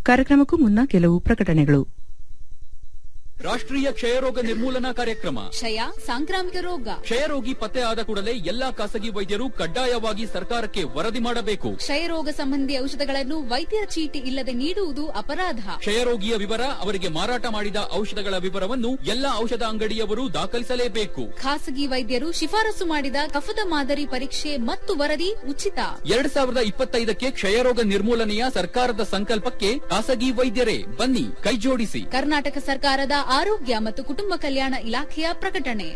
ಕಾರ್ಯಕ್ರಮಕ್ಕೂ ಮುನ್ನ ಕೆಲವು ಪ್ರಕಟಣೆಗಳು ರಾಷ್ಟ್ರೀಯ ಕ್ಷಯರೋಗ ನಿರ್ಮೂಲನಾ ಕಾರ್ಯಕ್ರಮ ಕ್ಷಯ ಸಾಂಕ್ರಾಮಿಕ ರೋಗ ಕ್ಷಯರೋಗಿ ಪತ್ತೆ ಆದ ಕೂಡಲೇ ಎಲ್ಲಾ ಖಾಸಗಿ ವೈದ್ಯರು ಕಡ್ಡಾಯವಾಗಿ ಸರ್ಕಾರಕ್ಕೆ ವರದಿ ಮಾಡಬೇಕು ಕ್ಷಯರೋಗ ಸಂಬಂಧಿ ಔಷಧಗಳನ್ನು ವೈದ್ಯರ ಚೀಟಿ ಇಲ್ಲದೆ ನೀಡುವುದು ಅಪರಾಧ ಕ್ಷಯರೋಗಿಯ ವಿವರ ಅವರಿಗೆ ಮಾರಾಟ ಮಾಡಿದ ಔಷಧಗಳ ವಿವರವನ್ನು ಎಲ್ಲಾ ಔಷಧ ಅಂಗಡಿಯವರು ದಾಖಲಿಸಲೇಬೇಕು ಖಾಸಗಿ ವೈದ್ಯರು ಶಿಫಾರಸು ಮಾಡಿದ ಕಫದ ಮಾದರಿ ಪರೀಕ್ಷೆ ಮತ್ತು ವರದಿ ಉಚಿತ ಎರಡ್ ಸಾವಿರದ ಇಪ್ಪತ್ತೈದಕ್ಕೆ ಕ್ಷಯರೋಗ ನಿರ್ಮೂಲನೆಯ ಸರ್ಕಾರದ ಸಂಕಲ್ಪಕ್ಕೆ ಖಾಸಗಿ ವೈದ್ಯರೇ ಬನ್ನಿ ಕೈಜೋಡಿಸಿ ಕರ್ನಾಟಕ ಸರ್ಕಾರದ ಆರೋಗ್ಯ ಮತ್ತು ಕುಟುಂಬ ಕಲ್ಯಾಣ ಇಲಾಖೆಯ ಪ್ರಕಟಣೆ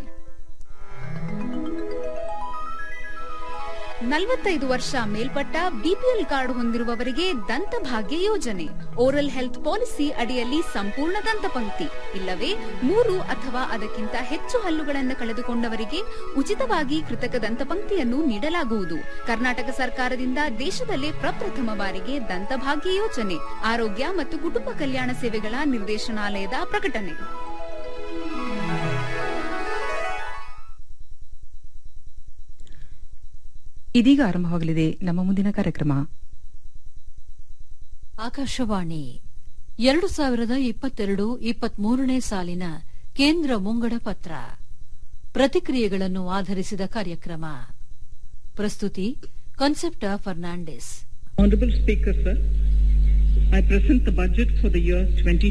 ನಲವತ್ತೈದು ವರ್ಷ ಮೇಲ್ಪಟ್ಟ ಬಿಪಿಎಲ್ ಕಾರ್ಡ್ ಹೊಂದಿರುವವರಿಗೆ ದಂತಭಾಗ್ಯ ಯೋಜನೆ ಓರಲ್ ಹೆಲ್ತ್ ಪಾಲಿಸಿ ಅಡಿಯಲ್ಲಿ ಸಂಪೂರ್ಣ ದಂತಪಂಕ್ತಿ ಇಲ್ಲವೇ ಮೂರು ಅಥವಾ ಅದಕ್ಕಿಂತ ಹೆಚ್ಚು ಹಲ್ಲುಗಳನ್ನು ಕಳೆದುಕೊಂಡವರಿಗೆ ಉಚಿತವಾಗಿ ಕೃತಕ ದಂತಪಂಕ್ತಿಯನ್ನು ನೀಡಲಾಗುವುದು ಕರ್ನಾಟಕ ಸರ್ಕಾರದಿಂದ ದೇಶದಲ್ಲೇ ಪ್ರಪ್ರಥಮ ಬಾರಿಗೆ ದಂತಭಾಗ್ಯ ಯೋಜನೆ ಆರೋಗ್ಯ ಮತ್ತು ಕುಟುಂಬ ಕಲ್ಯಾಣ ಸೇವೆಗಳ ನಿರ್ದೇಶನಾಲಯದ ಪ್ರಕಟಣೆ ಇದೀಗ ಆರಂಭವಾಗಲಿದೆ ನಮ್ಮ ಮುಂದಿನ ಕಾರ್ಯಕ್ರಮ ಆಕಾಶವಾಣಿ ಎರಡು ಸಾವಿರದ ಇಪ್ಪತ್ತೆರಡು ಇಪ್ಪತ್ಮೂರನೇ ಸಾಲಿನ ಕೇಂದ್ರ ಮುಂಗಡ ಪತ್ರ ಪ್ರತಿಕ್ರಿಯೆಗಳನ್ನು ಆಧರಿಸಿದ ಕಾರ್ಯಕ್ರಮ ಪ್ರಸ್ತುತಿ concept Fernandes Honorable Speaker, sir, I present the budget for the year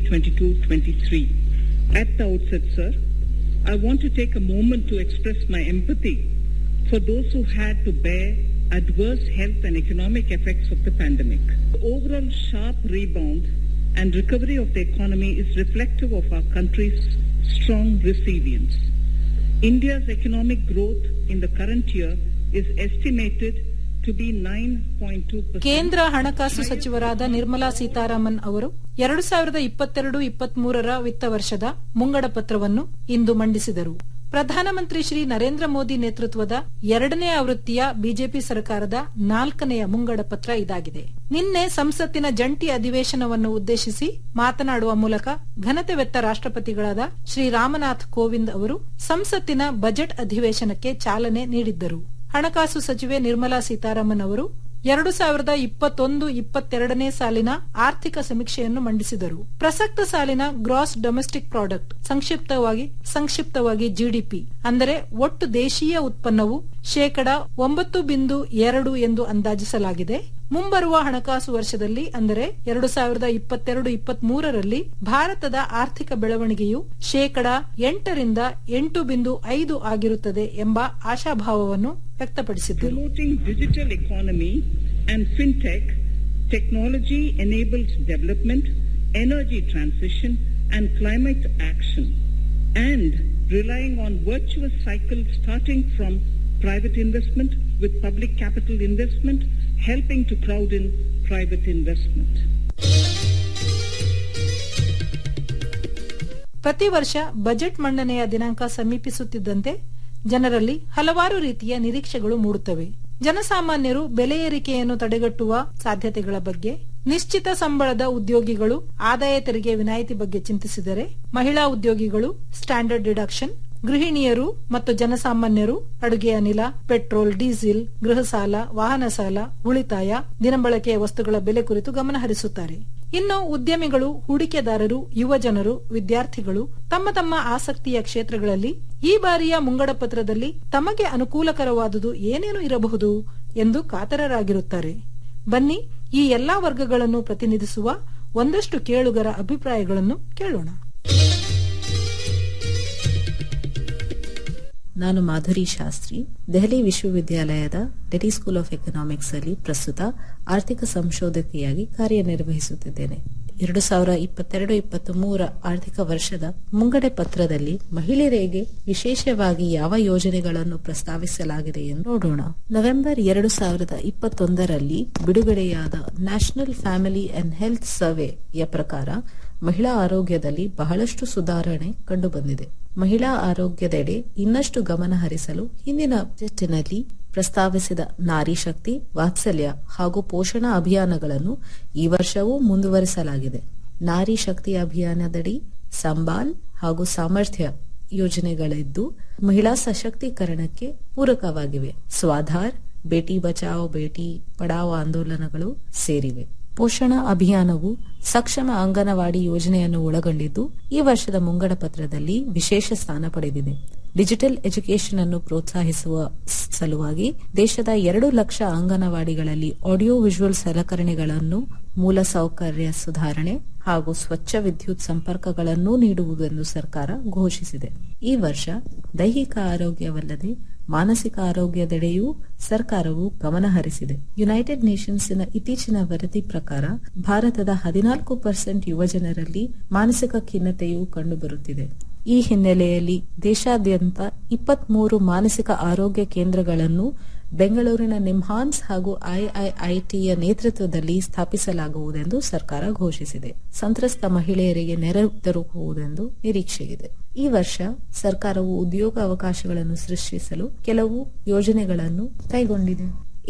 2022-23. At the outset, sir, I want to take a moment to express my empathy for those who had to bear adverse health and economic effects of the pandemic. The overall sharp rebound and recovery of the economy is reflective of our country's strong resilience. India's economic growth in the current year is estimated to be 9.2%. ಕೇಂದ್ರ ಹಣಕಾಸು ಸಚಿವರಾದ ನಿರ್ಮಲಾ ಸೀತಾರಾಮನ್ ಅವರು ಎರಡು ಸಾವಿರದ ಇಪ್ಪತ್ತೆರಡು ಇಪ್ಪತ್ಮೂರರ ವಿತ್ತ ವರ್ಷದ ಮುಂಗಡ ಪತ್ರವನ್ನು ಇಂದು ಮಂಡಿಸಿದರು ಪ್ರಧಾನಮಂತ್ರಿ ಶ್ರೀ ನರೇಂದ್ರ ಮೋದಿ ನೇತೃತ್ವದ ಎರಡನೇ ಆವೃತ್ತಿಯ ಬಿಜೆಪಿ ಸರ್ಕಾರದ ನಾಲ್ಕನೆಯ ಮುಂಗಡ ಪತ್ರ ಇದಾಗಿದೆ ನಿನ್ನೆ ಸಂಸತ್ತಿನ ಜಂಟಿ ಅಧಿವೇಶನವನ್ನು ಉದ್ದೇಶಿಸಿ ಮಾತನಾಡುವ ಮೂಲಕ ಘನತೆವೆತ್ತ ರಾಷ್ಟ್ರಪತಿಗಳಾದ ಶ್ರೀ ರಾಮನಾಥ್ ಕೋವಿಂದ್ ಅವರು ಸಂಸತ್ತಿನ ಬಜೆಟ್ ಅಧಿವೇಶನಕ್ಕೆ ಚಾಲನೆ ನೀಡಿದ್ದರು ಹಣಕಾಸು ಸಚಿವೆ ನಿರ್ಮಲಾ ಸೀತಾರಾಮನ್ ಅವರು ಎರಡು ಸಾವಿರದ ಇಪ್ಪತ್ತೊಂದು ಇಪ್ಪತ್ತೆರಡನೇ ಸಾಲಿನ ಆರ್ಥಿಕ ಸಮೀಕ್ಷೆಯನ್ನು ಮಂಡಿಸಿದರು ಪ್ರಸಕ್ತ ಸಾಲಿನ ಗ್ರಾಸ್ ಡೊಮೆಸ್ಟಿಕ್ ಪ್ರಾಡಕ್ಟ್ ಸಂಕ್ಷಿಪ್ತವಾಗಿ ಸಂಕ್ಷಿಪ್ತವಾಗಿ ಜಿಡಿಪಿ ಅಂದರೆ ಒಟ್ಟು ದೇಶೀಯ ಉತ್ಪನ್ನವು ಶೇಕಡ ಒಂಬತ್ತು ಬಿಂದು ಎರಡು ಎಂದು ಅಂದಾಜಿಸಲಾಗಿದೆ ಮುಂಬರುವ ಹಣಕಾಸು ವರ್ಷದಲ್ಲಿ ಅಂದರೆ ಎರಡು ಸಾವಿರದ ಇಪ್ಪತ್ತೆರಡು ಇಪ್ಪತ್ತ್ ಮೂರರಲ್ಲಿ ಭಾರತದ ಆರ್ಥಿಕ ಬೆಳವಣಿಗೆಯು ಶೇಕಡ ಎಂಟರಿಂದ ಎಂಟು ಬಿಂದು ಐದು ಆಗಿರುತ್ತದೆ ಎಂಬ ಆಶಾಭಾವವನ್ನು ವ್ಯಕ್ತಪಡಿಸಿದ್ದರು Promoting digital economy and fintech, technology enables development, energy transition, and climate action, and relying on virtuous cycle starting from private investment with public capital investment, helping to crowd in private investment. ಪ್ರತಿ ವರ್ಷ budget ಮಂಡನೆಯ ದಿನಾಂಕ ಸಮೀಪಿಸುತ್ತಿದ್ದಂತೆ ಜನರಲ್ಲಿ ಹಲವಾರು ರೀತಿಯ ನಿರೀಕ್ಷೆಗಳು ಮೂಡುತ್ತವೆ ಜನಸಾಮಾನ್ಯರು ಬೆಲೆ ಏರಿಕೆಯನ್ನು ತಡೆಗಟ್ಟುವ ಸಾಧ್ಯತೆಗಳ ಬಗ್ಗೆ ನಿಶ್ಚಿತ ಸಂಬಳದ ಉದ್ಯೋಗಿಗಳು ಆದಾಯ ತೆರಿಗೆ ವಿನಾಯಿತಿ ಬಗ್ಗೆ ಚಿಂತಿಸಿದರೆ ಮಹಿಳಾ ಉದ್ಯೋಗಿಗಳು ಸ್ಟ್ಯಾಂಡರ್ಡ್ ಡಿಡಕ್ಷನ್ ಗೃಹಿಣಿಯರು ಮತ್ತು ಜನಸಾಮಾನ್ಯರು ಅಡುಗೆ ಅನಿಲ ಪೆಟ್ರೋಲ್ ಡೀಸೆಲ್ ಗೃಹ ಸಾಲ ವಾಹನ ಸಾಲ ಉಳಿತಾಯ ದಿನಬಳಕೆಯ ವಸ್ತುಗಳ ಬೆಲೆ ಕುರಿತು ಗಮನ ಹರಿಸುತ್ತಾರೆ ಇನ್ನು ಉದ್ಯಮಿಗಳು ಹೂಡಿಕೆದಾರರು ಯುವ ಜನರು ವಿದ್ಯಾರ್ಥಿಗಳು ತಮ್ಮ ತಮ್ಮ ಆಸಕ್ತಿಯ ಕ್ಷೇತ್ರಗಳಲ್ಲಿ ಈ ಬಾರಿಯ ಮುಂಗಡ ಪತ್ರದಲ್ಲಿ ತಮಗೆ ಅನುಕೂಲಕರವಾದುದು ಏನೇನು ಇರಬಹುದು ಎಂದು ಕಾತರರಾಗಿರುತ್ತಾರೆ ಬನ್ನಿ ಈ ಎಲ್ಲಾ ವರ್ಗಗಳನ್ನು ಪ್ರತಿನಿಧಿಸುವ ಒಂದಷ್ಟು ಕೇಳುಗರ ಅಭಿಪ್ರಾಯಗಳನ್ನು ಕೇಳೋಣ ನಾನು ಮಾಧುರಿ ಶಾಸ್ತ್ರಿ ದೆಹಲಿ ವಿಶ್ವವಿದ್ಯಾಲಯದ ಡೆಲ್ಲಿ ಸ್ಕೂಲ್ ಆಫ್ ಎಕನಾಮಿಕ್ಸ್ ಅಲ್ಲಿ ಪ್ರಸ್ತುತ ಆರ್ಥಿಕ ಸಂಶೋಧಕಿಯಾಗಿ ಕಾರ್ಯನಿರ್ವಹಿಸುತ್ತಿದ್ದೇನೆ ಎರಡು ಸಾವಿರ ಇಪ್ಪತ್ತೆರಡು ಇಪ್ಪತ್ತ್ ಮೂರ ಆರ್ಥಿಕ ವರ್ಷದ ಮುಂಗಡೆ ಪತ್ರದಲ್ಲಿ ಮಹಿಳೆಯರಿಗೆ ವಿಶೇಷವಾಗಿ ಯಾವ ಯೋಜನೆಗಳನ್ನು ಪ್ರಸ್ತಾವಿಸಲಾಗಿದೆ ಎಂದು ನೋಡೋಣ ನವೆಂಬರ್ ಎರಡು ಸಾವಿರದ ಇಪ್ಪತ್ತೊಂದರಲ್ಲಿ ಬಿಡುಗಡೆಯಾದ ನ್ಯಾಷನಲ್ ಫ್ಯಾಮಿಲಿ ಅಂಡ್ ಹೆಲ್ತ್ ಸರ್ವೆಯ ಪ್ರಕಾರ ಮಹಿಳಾ ಆರೋಗ್ಯದಲ್ಲಿ ಬಹಳಷ್ಟು ಸುಧಾರಣೆ ಕಂಡುಬಂದಿದೆ ಮಹಿಳಾ ಆರೋಗ್ಯದೆಡೆ ಇನ್ನಷ್ಟು ಗಮನ ಹರಿಸಲು ಹಿಂದಿನ ಬಜೆಟ್ನಲ್ಲಿ ಪ್ರಸ್ತಾವಿಸಿದ ನಾರಿ ಶಕ್ತಿ ವಾತ್ಸಲ್ಯ ಹಾಗೂ ಪೋಷಣಾ ಅಭಿಯಾನಗಳನ್ನು ಈ ವರ್ಷವೂ ಮುಂದುವರಿಸಲಾಗಿದೆ ನಾರಿ ಶಕ್ತಿ ಅಭಿಯಾನದಡಿ ಸಂಬಾಲ್ ಹಾಗೂ ಸಾಮರ್ಥ್ಯ ಯೋಜನೆಗಳಿದ್ದು ಮಹಿಳಾ ಸಶಕ್ತೀಕರಣಕ್ಕೆ ಪೂರಕವಾಗಿವೆ ಸ್ವಾಧಾರ್ ಬೇಟಿ ಬಚಾವೋ ಬೇಟಿ ಪಡಾವೋ ಆಂದೋಲನಗಳು ಸೇರಿವೆ ಪೋಷಣ ಅಭಿಯಾನವು ಸಕ್ಷಮ ಅಂಗನವಾಡಿ ಯೋಜನೆಯನ್ನು ಒಳಗೊಂಡಿದ್ದು ಈ ವರ್ಷದ ಮುಂಗಡ ಪತ್ರದಲ್ಲಿ ವಿಶೇಷ ಸ್ಥಾನ ಪಡೆದಿದೆ ಡಿಜಿಟಲ್ ಎಜುಕೇಷನ್ ಅನ್ನು ಪ್ರೋತ್ಸಾಹಿಸುವ ಸಲುವಾಗಿ ದೇಶದ ಎರಡು ಲಕ್ಷ ಅಂಗನವಾಡಿಗಳಲ್ಲಿ ಆಡಿಯೋ ವಿಜುವಲ್ ಸಲಕರಣೆಗಳನ್ನು ಮೂಲಸೌಕರ್ಯ ಸುಧಾರಣೆ ಹಾಗೂ ಸ್ವಚ್ಛ ವಿದ್ಯುತ್ ಸಂಪರ್ಕಗಳನ್ನು ನೀಡುವುದೆಂದು ಸರ್ಕಾರ ಘೋಷಿಸಿದೆ ಈ ವರ್ಷ ದೈಹಿಕ ಆರೋಗ್ಯವಲ್ಲದೆ ಮಾನಸಿಕ ಆರೋಗ್ಯದೆಡೆಯೂ ಸರ್ಕಾರವು ಗಮನ ಹರಿಸಿದೆ ಯುನೈಟೆಡ್ ನೇಷನ್ಸ್ನ ಇತ್ತೀಚಿನ ವರದಿ ಪ್ರಕಾರ ಭಾರತದ ಹದಿನಾಲ್ಕು ಪರ್ಸೆಂಟ್ ಯುವಜನರಲ್ಲಿ ಮಾನಸಿಕ ಖಿನ್ನತೆಯು ಕಂಡುಬರುತ್ತಿದೆ ಈ ಹಿನ್ನೆಲೆಯಲ್ಲಿ ದೇಶಾದ್ಯಂತ ಇಪ್ಪತ್ಮೂರು ಮಾನಸಿಕ ಆರೋಗ್ಯ ಕೇಂದ್ರಗಳನ್ನು ಬೆಂಗಳೂರಿನ ನಿಮ್ಹಾನ್ಸ್ ಹಾಗೂ ಐಐಐಟಿಯ ನೇತೃತ್ವದಲ್ಲಿ ಸ್ಥಾಪಿಸಲಾಗುವುದೆಂದು ಸರ್ಕಾರ ಘೋಷಿಸಿದೆ ಸಂತ್ರಸ್ತ ಮಹಿಳೆಯರಿಗೆ ನೆರವು ತರುವುದೆಂದು ನಿರೀಕ್ಷೆಯಿದೆ ಈ ವರ್ಷ ಸರ್ಕಾರವು ಉದ್ಯೋಗ ಅವಕಾಶಗಳನ್ನು ಸೃಷ್ಟಿಸಲು ಕೆಲವು ಯೋಜನೆಗಳನ್ನು ಕೈಗೊಂಡಿದೆ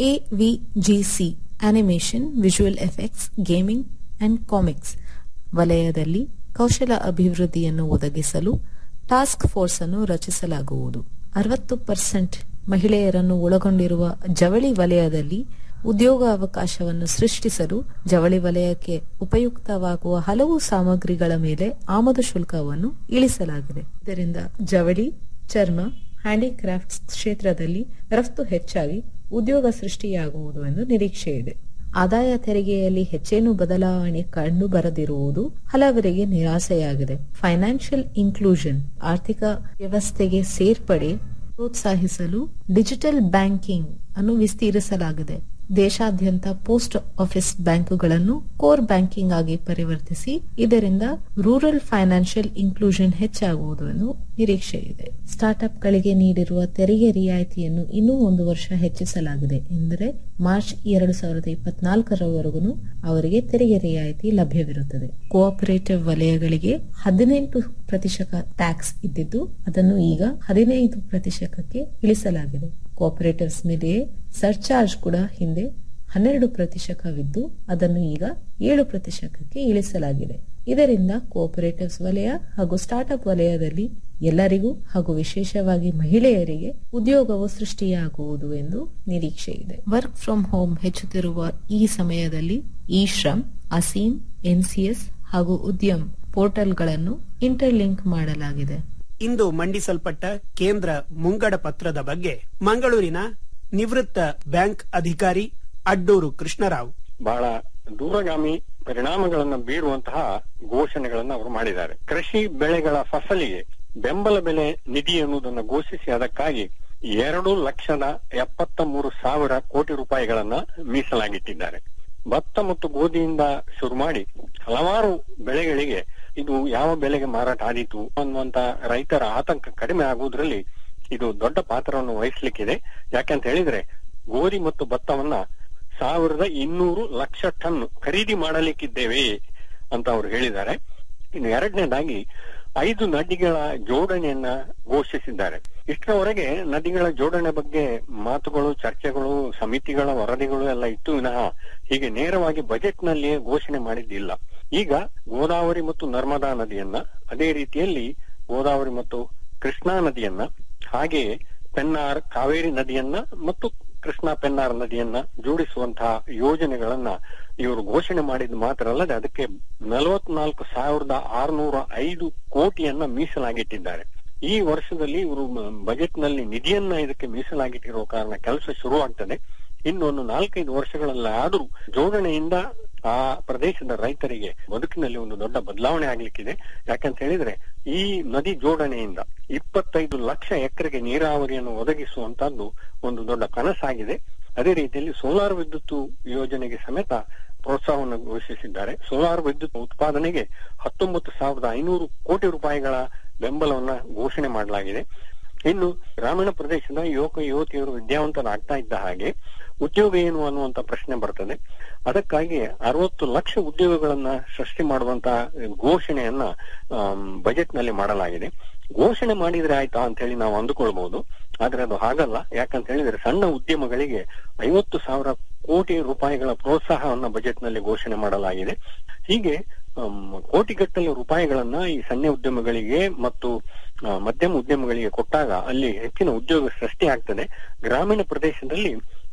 AVGC animation visual effects gaming and comics ವಲಯದಲ್ಲಿ ಕೌಶಲ ಅಭಿವೃದ್ಧಿಯನ್ನು ಒದಗಿಸಲು ಟಾಸ್ಕ್ ಫೋರ್ಸ್ ಅನ್ನು ರಚಿಸಲಾಗುವುದು ಅರವತ್ತು ಪರ್ಸೆಂಟ್ ಮಹಿಳೆಯರನ್ನು ಒಳಗೊಂಡಿರುವ ಜವಳಿ ವಲಯದಲ್ಲಿ ಉದ್ಯೋಗ ಅವಕಾಶವನ್ನು ಸೃಷ್ಟಿಸಲು ಜವಳಿ ವಲಯಕ್ಕೆ ಉಪಯುಕ್ತವಾಗುವ ಹಲವು ಸಾಮಗ್ರಿಗಳ ಮೇಲೆ ಆಮದು ಶುಲ್ಕವನ್ನು ಇಳಿಸಲಾಗಿದೆ ಇದರಿಂದ ಜವಳಿ ಚರ್ಮ ಹ್ಯಾಂಡಿಕ್ರಾಫ್ಟ್ಸ್ ಕ್ಷೇತ್ರದಲ್ಲಿ ರಫ್ತು ಹೆಚ್ಚಾಗಿ ಉದ್ಯೋಗ ಸೃಷ್ಟಿಯಾಗುವುದು ಎಂದು ನಿರೀಕ್ಷೆ ಇದೆ ಆದಾಯ ತೆರಿಗೆಯಲ್ಲಿ ಹೆಚ್ಚೇನು ಬದಲಾವಣೆ ಕಂಡು ಬರದಿರುವುದು ಹಲವರಿಗೆ ನಿರಾಸೆಯಾಗಿದೆ ಫೈನಾನ್ಷಿಯಲ್ ಇನ್ಕ್ಲೂಷನ್ ಆರ್ಥಿಕ ವ್ಯವಸ್ಥೆಗೆ ಸೇರ್ಪಡೆ ಪ್ರೋತ್ಸಾಹಿಸಲು ಡಿಜಿಟಲ್ ಬ್ಯಾಂಕಿಂಗ್ ಅನ್ನು ವಿಸ್ತರಿಸಲಾಗಿದೆ ದೇಶಾದ್ಯಂತ ಪೋಸ್ಟ್ ಆಫೀಸ್ ಬ್ಯಾಂಕುಗಳನ್ನು ಕೋರ್ ಬ್ಯಾಂಕಿಂಗ್ ಆಗಿ ಪರಿವರ್ತಿಸಿ ಇದರಿಂದ ರೂರಲ್ ಫೈನಾನ್ಷಿಯಲ್ ಇನ್ಕ್ಲೂಷನ್ ಹೆಚ್ಚಾಗುವುದು ಎಂದು ನಿರೀಕ್ಷೆ ಇದೆ ಸ್ಟಾರ್ಟ್ಅಪ್ಗಳಿಗೆ ನೀಡಿರುವ ತೆರಿಗೆ ರಿಯಾಯಿತಿಯನ್ನು ಇನ್ನೂ ಒಂದು ವರ್ಷ ಹೆಚ್ಚಿಸಲಾಗಿದೆ ಎಂದರೆ ಮಾರ್ಚ್ ಎರಡು ಸಾವಿರದ ಇಪ್ಪತ್ನಾಲ್ಕರವರೆಗೂ ಅವರಿಗೆ ತೆರಿಗೆ ರಿಯಾಯಿತಿ ಲಭ್ಯವಿರುತ್ತದೆ ಕೋಆಪರೇಟಿವ್ ವಲಯಗಳಿಗೆ ಹದಿನೆಂಟು ಪ್ರತಿಶತ ಟ್ಯಾಕ್ಸ್ ಇದ್ದಿದ್ದು ಅದನ್ನು ಈಗ ಹದಿನೈದು ಪ್ರತಿಶತಕ್ಕೆ ಇಳಿಸಲಾಗಿದೆ ಕೋಆಪರೇಟಿವ್ಸ್ ಮೇಲೆ ಸರ್ಚಾರ್ಜ್ ಕೂಡ ಹಿಂದೆ ಹನ್ನೆರಡು ಪ್ರತಿಶತವಿದ್ದು ಅದನ್ನು ಈಗ ಏಳು ಪ್ರತಿಶತಕ್ಕೆ ಇಳಿಸಲಾಗಿದೆ ಇದರಿಂದ ಕೋಆಪರೇಟಿವ್ಸ್ ವಲಯ ಹಾಗೂ ಸ್ಟಾರ್ಟ್ಅಪ್ ವಲಯದಲ್ಲಿ ಎಲ್ಲರಿಗೂ ಹಾಗೂ ವಿಶೇಷವಾಗಿ ಮಹಿಳೆಯರಿಗೆ ಉದ್ಯೋಗವು ಸೃಷ್ಟಿಯಾಗುವುದು ಎಂದು ನಿರೀಕ್ಷೆ ಇದೆ ವರ್ಕ್ ಫ್ರಂ ಹೋಮ್ ಹೆಚ್ಚುತ್ತಿರುವ ಈ ಸಮಯದಲ್ಲಿ ಇ ಶ್ರಮ್ ಅಸೀಮ್ ಎನ್ಸಿಎಸ್ ಹಾಗೂ ಉದ್ಯಮ್ ಪೋರ್ಟಲ್ಗಳನ್ನು ಇಂಟರ್ಲಿಂಕ್ ಮಾಡಲಾಗಿದೆ ಇಂದು ಮಂಡಿಸಲ್ಪಟ್ಟ ಕೇಂದ್ರ ಮುಂಗಡ ಪತ್ರದ ಬಗ್ಗೆ ಮಂಗಳೂರಿನ ನಿವೃತ್ತ ಬ್ಯಾಂಕ್ ಅಧಿಕಾರಿ ಅಡ್ಡೂರು ಕೃಷ್ಣರಾವ್ ಬಹಳ ದೂರಗಾಮಿ ಪರಿಣಾಮಗಳನ್ನು ಬೀರುವಂತಹ ಘೋಷಣೆಗಳನ್ನು ಅವರು ಮಾಡಿದ್ದಾರೆ ಕೃಷಿ ಬೆಳೆಗಳ ಫಸಲಿಗೆ ಬೆಂಬಲ ಬೆಲೆ ನಿಧಿ ಎನ್ನುವುದನ್ನು ಘೋಷಿಸಿ ಅದಕ್ಕಾಗಿ ಎರಡು ಲಕ್ಷದ ಎಪ್ಪತ್ತ ಮೂರು ಸಾವಿರ ಕೋಟಿ ರೂಪಾಯಿಗಳನ್ನ ಮೀಸಲಾಗಿಟ್ಟಿದ್ದಾರೆ ಭತ್ತ ಮತ್ತು ಗೋಧಿಯಿಂದ ಶುರು ಮಾಡಿ ಹಲವಾರು ಬೆಳೆಗಳಿಗೆ ಇದು ಯಾವ ಬೆಲೆಗೆ ಮಾರಾಟ ಆದೀತು ಅನ್ನುವಂತ ರೈತರ ಆತಂಕ ಕಡಿಮೆ ಆಗುವುದರಲ್ಲಿ ಇದು ದೊಡ್ಡ ಪಾತ್ರವನ್ನು ವಹಿಸ್ಲಿಕ್ಕಿದೆ ಯಾಕಂತ ಹೇಳಿದ್ರೆ ಗೋಧಿ ಮತ್ತು ಭತ್ತವನ್ನ ಸಾವಿರದ ಇನ್ನೂರು ಲಕ್ಷ ಟನ್ ಖರೀದಿ ಮಾಡಲಿಕ್ಕಿದ್ದೇವೆ ಅಂತ ಅವರು ಹೇಳಿದ್ದಾರೆ ಇನ್ನು ಎರಡನೇದಾಗಿ ಐದು ನದಿಗಳ ಜೋಡಣೆಯನ್ನ ಘೋಷಿಸಿದ್ದಾರೆ ಇಷ್ಟರವರೆಗೆ ನದಿಗಳ ಜೋಡಣೆ ಬಗ್ಗೆ ಮಾತುಗಳು ಚರ್ಚೆಗಳು ಸಮಿತಿಗಳ ವರದಿಗಳು ಎಲ್ಲ ಇತ್ತು ವಿನಃ ಹೀಗೆ ನೇರವಾಗಿ ಬಜೆಟ್ ನಲ್ಲಿಯೇ ಘೋಷಣೆ ಮಾಡಿದ್ದಿಲ್ಲ ಈಗ ಗೋದಾವರಿ ಮತ್ತು ನರ್ಮದಾ ನದಿಯನ್ನ ಅದೇ ರೀತಿಯಲ್ಲಿ ಗೋದಾವರಿ ಮತ್ತು ಕೃಷ್ಣಾ ನದಿಯನ್ನ ಹಾಗೆಯೇ ಪೆನ್ನಾರ್ ಕಾವೇರಿ ನದಿಯನ್ನ ಮತ್ತು ಕೃಷ್ಣಾ ಪೆನ್ನಾರ್ ನದಿಯನ್ನ ಜೋಡಿಸುವಂತಹ ಯೋಜನೆಗಳನ್ನ ಇವರು ಘೋಷಣೆ ಮಾಡಿದ ಮಾತ್ರ ಅಲ್ಲದೆ ಅದಕ್ಕೆ ನಲವತ್ನಾಲ್ಕು ಸಾವಿರದ ಆರುನೂರ ಐದು ಕೋಟಿಯನ್ನ ಮೀಸಲಾಗಿಟ್ಟಿದ್ದಾರೆ ಈ ವರ್ಷದಲ್ಲಿ ಇವರು ಬಜೆಟ್ ನಲ್ಲಿ ನಿಧಿಯನ್ನ ಇದಕ್ಕೆ ಮೀಸಲಾಗಿಟ್ಟಿರುವ ಕಾರಣ ಕೆಲಸ ಶುರುವಾಗ್ತದೆ ಇನ್ನೊಂದು ನಾಲ್ಕೈದು ವರ್ಷಗಳಲ್ಲಾದರೂ ಜೋಡಣೆಯಿಂದ ಆ ಪ್ರದೇಶದ ರೈತರಿಗೆ ಬದುಕಿನಲ್ಲಿ ಒಂದು ದೊಡ್ಡ ಬದಲಾವಣೆ ಆಗ್ಲಿಕ್ಕಿದೆ ಯಾಕಂತ ಹೇಳಿದ್ರೆ ಈ ನದಿ ಜೋಡಣೆಯಿಂದ ಇಪ್ಪತ್ತೈದು ಲಕ್ಷ ಎಕರೆಗೆ ನೀರಾವರಿಯನ್ನು ಒದಗಿಸುವಂತದ್ದು ಒಂದು ದೊಡ್ಡ ಕನಸಾಗಿದೆ ಅದೇ ರೀತಿಯಲ್ಲಿ ಸೋಲಾರ್ ವಿದ್ಯುತ್ ಯೋಜನೆಗೆ ಸಮೇತ ಪ್ರೋತ್ಸಾಹವನ್ನು ಘೋಷಿಸಿದ್ದಾರೆ ಸೋಲಾರ್ ವಿದ್ಯುತ್ ಉತ್ಪಾದನೆಗೆ ಹತ್ತೊಂಬತ್ತು ಸಾವಿರದ ಐನೂರು ಕೋಟಿ ರೂಪಾಯಿಗಳ ಬೆಂಬಲವನ್ನ ಘೋಷಣೆ ಮಾಡಲಾಗಿದೆ ಇನ್ನು ಗ್ರಾಮೀಣ ಪ್ರದೇಶದ ಯುವಕ ಯುವತಿಯರು ವಿದ್ಯಾವಂತರಾಗ್ತಾ ಇದ್ದ ಹಾಗೆ ಉದ್ಯೋಗ ಏನು ಅನ್ನುವಂತ ಪ್ರಶ್ನೆ ಬರ್ತದೆ ಅದಕ್ಕಾಗಿ ಅರವತ್ತು ಲಕ್ಷ ಉದ್ಯೋಗಗಳನ್ನ ಸೃಷ್ಟಿ ಮಾಡುವಂತ ಘೋಷಣೆಯನ್ನ ಬಜೆಟ್ ನಲ್ಲಿ ಮಾಡಲಾಗಿದೆ ಘೋಷಣೆ ಮಾಡಿದ್ರೆ ಆಯ್ತಾ ಅಂತ ಹೇಳಿ ನಾವು ಅಂದುಕೊಳ್ಬಹುದು ಆದ್ರೆ ಅದು ಹಾಗಲ್ಲ ಯಾಕಂತ ಹೇಳಿದ್ರೆ ಸಣ್ಣ ಉದ್ಯಮಗಳಿಗೆ ಐವತ್ತು ಸಾವಿರ ಕೋಟಿ ರೂಪಾಯಿಗಳ ಪ್ರೋತ್ಸಾಹವನ್ನ ಬಜೆಟ್ ನಲ್ಲಿ ಘೋಷಣೆ ಮಾಡಲಾಗಿದೆ ಹೀಗೆ ಕೋಟಿಗಟ್ಟಲೆ ರೂಪಾಯಿಗಳನ್ನ ಈ ಸಣ್ಣ ಉದ್ಯಮಗಳಿಗೆ ಮತ್ತು ಮಧ್ಯಮ ಉದ್ಯಮಗಳಿಗೆ ಕೊಟ್ಟಾಗ ಅಲ್ಲಿ ಹೆಚ್ಚಿನ ಉದ್ಯೋಗ ಸೃಷ್ಟಿ ಆಗ್ತದೆ ಗ್ರಾಮೀಣ ಪ್ರದೇಶದಲ್ಲಿ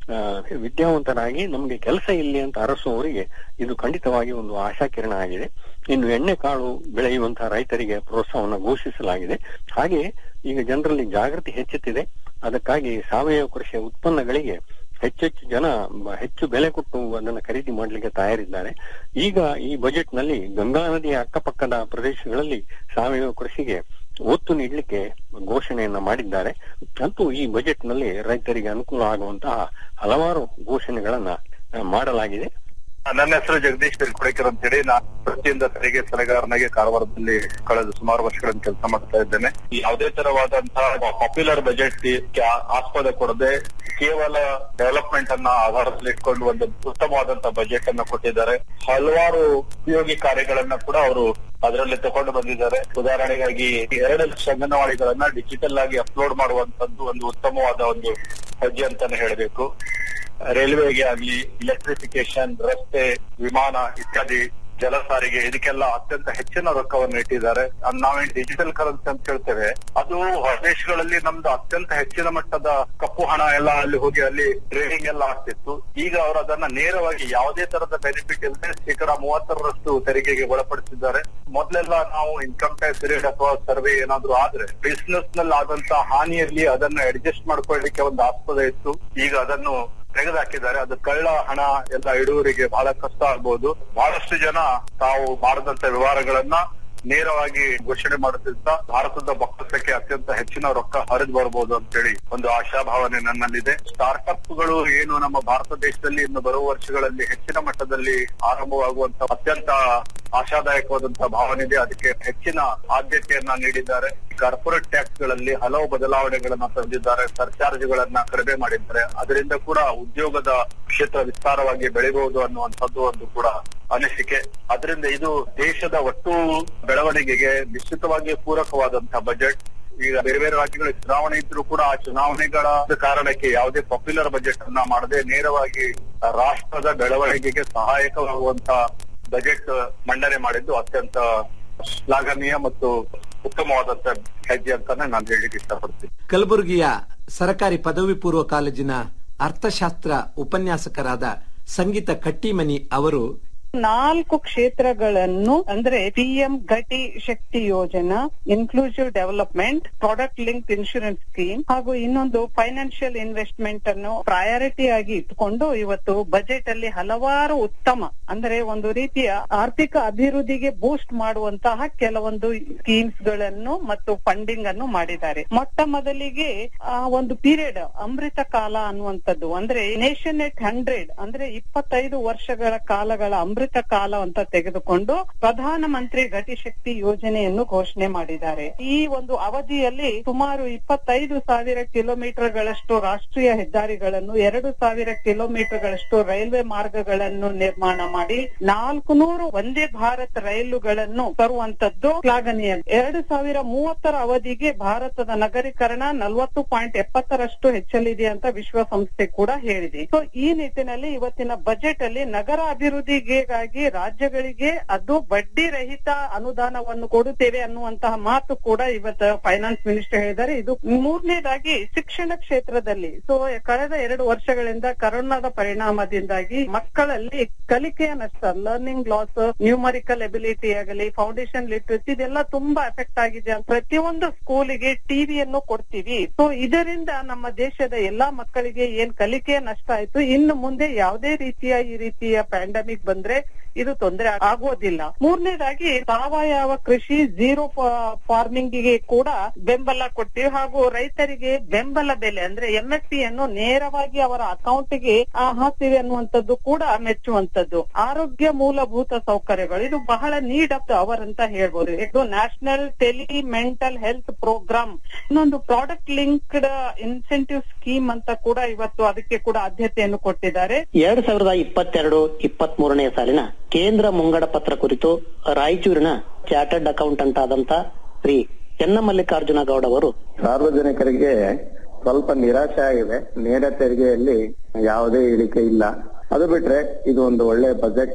ಆ, ವಿದ್ಯಾವಂತರಾಗಿ ನಮಗೆ ಕೆಲಸ ಇಲ್ಲಿ ಅಂತ ಅರಸುವವರಿಗೆ ಇದು ಖಂಡಿತವಾಗಿ ಒಂದು ಆಶಾಕಿರಣ ಆಗಿದೆ ಇನ್ನು ಎಣ್ಣೆ ಕಾಳು ಬೆಳೆಯುವಂತಹ ರೈತರಿಗೆ ಪ್ರೋತ್ಸಾಹವನ್ನು ಘೋಷಿಸಲಾಗಿದೆ ಹಾಗೆ ಈಗ ಜನರಲ್ಲಿ ಜಾಗೃತಿ ಹೆಚ್ಚುತ್ತಿದೆ ಅದಕ್ಕಾಗಿ ಸಾವಯವ ಕೃಷಿಯ ಉತ್ಪನ್ನಗಳಿಗೆ ಹೆಚ್ಚೆಚ್ಚು ಜನ ಬ- ಹೆಚ್ಚು ಬೆಲೆ ಕೊಟ್ಟು ಅದನ್ನು ಖರೀದಿ ಮಾಡಲಿಕ್ಕೆ ತಯಾರಿದ್ದಾರೆ ಈಗ ಈ ಬಜೆಟ್ ನಲ್ಲಿ ಗಂಗಾ ನದಿಯ ಅಕ್ಕಪಕ್ಕದ ಪ್ರದೇಶಗಳಲ್ಲಿ ಸಾವಯವ ಕೃಷಿಗೆ ಒತ್ತು ನೀಡಲಿಕ್ಕೆ ಘೋಷಣೆಯನ್ನ ಮಾಡಿದ್ದಾರೆ ಅಂತೂ ಈ ಬಜೆಟ್ ನಲ್ಲಿ ರೈತರಿಗೆ ಅನುಕೂಲ ಆಗುವಂತಹ ಹಲವಾರು ಘೋಷಣೆಗಳನ್ನ ಆ, ಮಾಡಲಾಗಿದೆ ನನ್ನ ಹೆಸರು ಜಗದೀಶ್ ಬೆಲ್ಕೊಡಕರ್ ಅಂತೇಳಿ ನಾನು ವೃತ್ತಿಯಿಂದ ತೆರಿಗೆ ಸಲಗಾರನಾಗಿ ಕಾರವಾರದಲ್ಲಿ ಕಳೆದ ಸುಮಾರು ವರ್ಷಗಳಿಂದ ಕೆಲಸ ಮಾಡ್ತಾ ಇದ್ದೇನೆ ಯಾವುದೇ ತರವಾದಂತಹ ಪಾಪ್ಯುಲರ್ ಬಜೆಟ್ ಆಸ್ಪದ ಕೊಡದೆ ಕೇವಲ ಡೆವಲಪ್ಮೆಂಟ್ ಅನ್ನ ಆಧಾರದಲ್ಲಿ ಇಟ್ಕೊಂಡು ಒಂದು ಉತ್ತಮವಾದಂತಹ ಬಜೆಟ್ ಅನ್ನ ಕೊಟ್ಟಿದ್ದಾರೆ ಹಲವಾರು ಉಪಯೋಗಿ ಕಾರ್ಯಗಳನ್ನ ಕೂಡ ಅವರು ಅದರಲ್ಲಿ ತಗೊಂಡು ಬಂದಿದ್ದಾರೆ ಉದಾಹರಣೆಗಾಗಿ ಎರಡು ಲಕ್ಷ ಅಂಗನವಾಡಿಗಳನ್ನ ಡಿಜಿಟಲ್ ಆಗಿ ಅಪ್ಲೋಡ್ ಮಾಡುವಂತದ್ದು ಒಂದು ಉತ್ತಮವಾದ ಒಂದು ಹೆಜ್ಜೆ ಅಂತಾನೆ ಹೇಳಬೇಕು ರೈಲ್ವೆಗೆ ಆಗ್ಲಿ ಎಲೆಕ್ಟ್ರಿಫಿಕೇಶನ್ ರಸ್ತೆ ವಿಮಾನ ಇತ್ಯಾದಿ ಜಲ ಸಾರಿಗೆ ಇದಕ್ಕೆಲ್ಲ ಅತ್ಯಂತ ಹೆಚ್ಚಿನ ರೊಕ್ಕವನ್ನು ಇಟ್ಟಿದ್ದಾರೆ ಅದ್ ನಾವೇನ್ ಡಿಜಿಟಲ್ ಕರೆನ್ಸಿ ಅಂತ ಹೇಳ್ತೇವೆ ಅದು ಹೊರದೇಶಗಳಲ್ಲಿ ನಮ್ದು ಅತ್ಯಂತ ಹೆಚ್ಚಿನ ಮಟ್ಟದ ಕಪ್ಪು ಹಣ ಎಲ್ಲ ಅಲ್ಲಿ ಹೋಗಿ ಅಲ್ಲಿ ಟ್ರೇಡಿಂಗ್ ಎಲ್ಲ ಆಗ್ತಿತ್ತು ಈಗ ಅವರು ಅದನ್ನ ನೇರವಾಗಿ ಯಾವುದೇ ತರದ ಬೆನಿಫಿಟ್ ಇಲ್ಲದೆ ಶೇಕಡ ಮೂವತ್ತರಷ್ಟು ತೆರಿಗೆಗೆ ಒಳಪಡಿಸಿದ್ದಾರೆ ಮೊದಲೆಲ್ಲ ನಾವು ಇನ್ಕಮ್ ಟ್ಯಾಕ್ಸ್ ರೇಟ್ ಅಥವಾ ಸರ್ವೆ ಏನಾದ್ರು ಆದ್ರೆ ಬಿಸಿನೆಸ್ ನಲ್ಲಿ ಆದಂತ ಹಾನಿಯಲ್ಲಿ ಅದನ್ನ ಅಡ್ಜಸ್ಟ್ ಮಾಡ್ಕೊಳ್ಳಿಕ್ಕೆ ಒಂದು ಆಸ್ಪದ ಇತ್ತು ಈಗ ಅದನ್ನು ತೆಗೆದುಹಾಕಿದ್ದಾರೆ ಅದು ಕಳ್ಳ ಹಣ ಎಲ್ಲ ಇಡುವರಿಗೆ ಬಹಳ ಕಷ್ಟ ಆಗ್ಬಹುದು ಬಹಳಷ್ಟು ಜನ ತಾವು ಮಾಡದಂತ ವ್ಯವಹಾರಗಳನ್ನ ನೇರವಾಗಿ ಘೋಷಣೆ ಮಾಡುತ್ತಿದ್ದ ಭಾರತದ ಬೊಕ್ಕಸಕ್ಕೆ ಅತ್ಯಂತ ಹೆಚ್ಚಿನ ರೊಕ್ಕ ಹರಿದು ಬರಬಹುದು ಅಂತೇಳಿ ಒಂದು ಆಶಾಭಾವನೆ ನನ್ನಲ್ಲಿದೆ ಸ್ಟಾರ್ಟ್ಅಪ್ ಗಳು ಏನು ನಮ್ಮ ಭಾರತ ದೇಶದಲ್ಲಿ ಇನ್ನು ಬರುವ ವರ್ಷಗಳಲ್ಲಿ ಹೆಚ್ಚಿನ ಮಟ್ಟದಲ್ಲಿ ಆರಂಭವಾಗುವಂತ ಅತ್ಯಂತ ಆಶಾದಾಯಕವಾದಂತಹ ಭಾವನೆ ಇದೆ ಅದಕ್ಕೆ ಹೆಚ್ಚಿನ ಆದ್ಯತೆಯನ್ನ ನೀಡಿದ್ದಾರೆ ಕಾರ್ಪೊರೇಟ್ ಟ್ಯಾಕ್ಸ್ ಗಳಲ್ಲಿ ಹಲವು ಬದಲಾವಣೆಗಳನ್ನ ತಂದಿದ್ದಾರೆ ಸರ್ಚಾರ್ಜ್ ಗಳನ್ನ ಕಡಿಮೆ ಮಾಡಿದ್ದಾರೆ ಅದರಿಂದ ಕೂಡ ಉದ್ಯೋಗದ ಕ್ಷೇತ್ರ ವಿಸ್ತಾರವಾಗಿ ಬೆಳೆಯಬಹುದು ಅನ್ನುವಂಥದ್ದು ಒಂದು ಕೂಡ ಅನಿಸಿಕೆ ಅದರಿಂದ ಇದು ದೇಶದ ಒಟ್ಟು ಬೆಳವಣಿಗೆಗೆ ನಿಶ್ಚಿತವಾಗಿ ಪೂರಕವಾದಂತಹ ಬಜೆಟ್ ಈಗ ಬೇರೆ ಬೇರೆ ರಾಜ್ಯಗಳ ಚುನಾವಣೆ ಇದ್ರೂ ಕೂಡ ಆ ಚುನಾವಣೆಗಳ ಕಾರಣಕ್ಕೆ ಯಾವುದೇ ಪಾಪ್ಯುಲರ್ ಬಜೆಟ್ ಅನ್ನ ಮಾಡದೆ ನೇರವಾಗಿ ರಾಷ್ಟ್ರದ ಬೆಳವಣಿಗೆಗೆ ಸಹಾಯಕವಾಗುವಂತ ಬಜೆಟ್ ಮಂಡನೆ ಮಾಡಿದ್ದು ಅತ್ಯಂತ ಶ್ಲಾಘನೀಯ ಮತ್ತು ಉತ್ತಮವಾದಂತ ಹೆಜ್ಜೆ ಅಂತಾನೆ ನಾನು ಹೇಳಿಕ್ಕೆ ಇಷ್ಟಪಡ್ತೀನಿ ಕಲಬುರಗಿಯ ಸರಕಾರಿ ಪದವಿ ಪೂರ್ವ ಕಾಲೇಜಿನ ಅರ್ಥಶಾಸ್ತ್ರ ಉಪನ್ಯಾಸಕರಾದ ಸಂಗೀತ ಕಟ್ಟಿಮನಿ ಅವರು ನಾಲ್ಕು ಕ್ಷೇತ್ರಗಳನ್ನು ಅಂದ್ರೆ PM Gati Shakti Yojana inclusive development product link insurance scheme ಹಾಗೂ ಇನ್ನೊಂದು ಫೈನಾನ್ಷಿಯಲ್ ಇನ್ವೆಸ್ಟ್ಮೆಂಟ್ ಅನ್ನು ಪ್ರಯಾರಿಟಿ ಆಗಿ ಇಟ್ಕೊಂಡು ಇವತ್ತು ಬಜೆಟ್ ಅಲ್ಲಿ ಹಲವಾರು ಉತ್ತಮ ಅಂದ್ರೆ ಒಂದು ರೀತಿಯ ಆರ್ಥಿಕ ಅಭಿವೃದ್ಧಿಗೆ ಬೂಸ್ಟ್ ಮಾಡುವಂತಹ ಕೆಲವೊಂದು ಸ್ಕೀಮ್ಸ್ ಗಳನ್ನು ಮತ್ತು ಫಂಡಿಂಗ್ ಅನ್ನು ಮಾಡಿದ್ದಾರೆ ಮೊಟ್ಟ ಮೊದಲಿಗೆ ಆ ಒಂದು ಪೀರಿಯಡ್ ಅಮೃತ ಕಾಲ ಅನ್ನುವಂಥದ್ದು ಅಂದ್ರೆ ನೇಷನ್ ಎಟ್ ಹಂಡ್ರೆಡ್ ಅಂದ್ರೆ ಇಪ್ಪತ್ತೈದು ವರ್ಷಗಳ ಕಾಲಗಳ ಅಮೃತ ಕಾಲ ಅಂತ ತೆಗೆದುಕೊಂಡು ಪ್ರಧಾನಮಂತ್ರಿ ಗತಿಶಕ್ತಿ ಯೋಜನೆಯನ್ನು ಘೋಷಣೆ ಮಾಡಿದ್ದಾರೆ ಈ ಒಂದು ಅವಧಿಯಲ್ಲಿ ಸುಮಾರು ಇಪ್ಪತ್ತೈದು ಸಾವಿರ ಕಿಲೋಮೀಟರ್ ಗಳಷ್ಟು ರಾಷ್ಟ್ರೀಯ ಹೆದ್ದಾರಿಗಳನ್ನು ಎರಡು ಸಾವಿರ ಕಿಲೋಮೀಟರ್ ಗಳಷ್ಟು ರೈಲ್ವೆ ಮಾರ್ಗಗಳನ್ನು ನಿರ್ಮಾಣ ಮಾಡಿ ನಾಲ್ಕು ನೂರು ಒಂದೇ ಭಾರತ್ ರೈಲುಗಳನ್ನು ತರುವಂತದ್ದು ಶ್ಲಾಘನೀಯ ಎರಡು ಸಾವಿರ ಮೂವತ್ತರ ಅವಧಿಗೆ ಭಾರತದ ನಗರೀಕರಣ ನಲವತ್ತು ಪಾಯಿಂಟ್ ಎಪ್ಪತ್ತರಷ್ಟು ಹೆಚ್ಚಲಿದೆ ಅಂತ ವಿಶ್ವಸಂಸ್ಥೆ ಕೂಡ ಹೇಳಿದೆ ಸೊ ಈ ನಿಟ್ಟಿನಲ್ಲಿ ಇವತ್ತಿನ ಬಜೆಟ್ ಅಲ್ಲಿ ನಗರ ಅಭಿವೃದ್ಧಿಗಾಗಿ ರಾಜ್ಯಗಳಿಗೆ ಅದು ಬಡ್ಡಿ ರಹಿತ ಅನುದಾನವನ್ನು ಕೊಡುತ್ತೇವೆ ಅನ್ನುವಂತಹ ಮಾತು ಕೂಡ ಇವತ್ತು ಫೈನಾನ್ಸ್ ಮಿನಿಸ್ಟರ್ ಹೇಳಿದ್ದಾರೆ ಇದು ಮೂರನೇದಾಗಿ ಶಿಕ್ಷಣ ಕ್ಷೇತ್ರದಲ್ಲಿ ಸೊ ಕಳೆದ ಎರಡು ವರ್ಷಗಳಿಂದ ಕರೋನಾದ ಪರಿಣಾಮದಿಂದಾಗಿ ಮಕ್ಕಳಲ್ಲಿ ಕಲಿಕೆಯ ನಷ್ಟ ಲರ್ನಿಂಗ್ ಲಾಸ್ ನ್ಯೂಮರಿಕಲ್ ಎಬಿಲಿಟಿ ಆಗಲಿ ಫೌಂಡೇಶನ್ ಲಿಟ್ರಸಿ ಇದೆಲ್ಲ ತುಂಬಾ ಎಫೆಕ್ಟ್ ಆಗಿದೆ ಅಂತ ಪ್ರತಿಯೊಂದು ಸ್ಕೂಲಿಗೆ ಟಿವಿಯನ್ನು ಕೊಡ್ತೀವಿ ಸೊ ಇದರಿಂದ ನಮ್ಮ ದೇಶದ ಎಲ್ಲಾ ಮಕ್ಕಳಿಗೆ ಏನ್ ಕಲಿಕೆಯ ನಷ್ಟ ಆಯ್ತು ಇನ್ನು ಮುಂದೆ ಯಾವುದೇ ರೀತಿಯ ಈ ರೀತಿಯ ಪ್ಯಾಂಡಮಿಕ್ ಬಂದ್ರೆ ಇದು ತೊಂದರೆ ಆಗೋದಿಲ್ಲ ಮೂರನೇದಾಗಿ ಸಾವಯವ ಕೃಷಿ ಝೀರೋ ಫಾರ್ಮಿಂಗ್ ಗೆ ಕೂಡ ಬೆಂಬಲ ಕೊಡ್ತೀವಿ ಹಾಗೂ ರೈತರಿಗೆ ಬೆಂಬಲ ಬೆಲೆ ಅಂದ್ರೆ ಎಂಎಸ್ಪಿ ಅನ್ನು ನೇರವಾಗಿ ಅವರ ಅಕೌಂಟ್ಗೆ ಹಾಕ್ತೀವಿ ಅನ್ನುವಂಥದ್ದು ಕೂಡ ಮೆಚ್ಚುವಂತದ್ದು ಆರೋಗ್ಯ ಮೂಲಭೂತ ಸೌಕರ್ಯಗಳು ಇದು ಬಹಳ ನೀಡ್ ಆಫ್ ಅವರ್ ಅಂತ ಹೇಳ್ಬೋದು ಇದು national tele mental health programme ಇನ್ನೊಂದು ಪ್ರಾಡಕ್ಟ್ ಲಿಂಕ್ಡ್ ಇನ್ಸೆಂಟಿವ್ ಸ್ಕೀಮ್ ಅಂತ ಕೂಡ ಇವತ್ತು ಅದಕ್ಕೆ ಕೂಡ ಆದ್ಯತೆಯನ್ನು ಕೊಟ್ಟಿದ್ದಾರೆ ಎರಡ್ ಸಾವಿರದ ಇಪ್ಪತ್ತೆರಡು ಇಪ್ಪತ್ತ್ ಮೂರನೇ ಸಾಲಿನ ಕೇಂದ್ರ ಮುಂಗಡ ಪತ್ರ ಕುರಿತು ರಾಯಚೂರಿನ ಚಾರ್ಟರ್ಡ್ ಅಕೌಂಟೆಂಟ್ ಆದಂತ ಶ್ರೀ ಚೆನ್ನಮಲ್ಲಿಕಾರ್ಜುನ ಗೌಡ ಅವರು ಸಾರ್ವಜನಿಕರಿಗೆ ಸ್ವಲ್ಪ ನಿರಾಶೆ ಆಗಿದೆ ನೇರ ತೆರಿಗೆಯಲ್ಲಿ ಯಾವುದೇ ಇಳಿಕೆ ಇಲ್ಲ ಅದು ಬಿಟ್ರೆ ಇದು ಒಂದು ಒಳ್ಳೆ ಬಜೆಟ್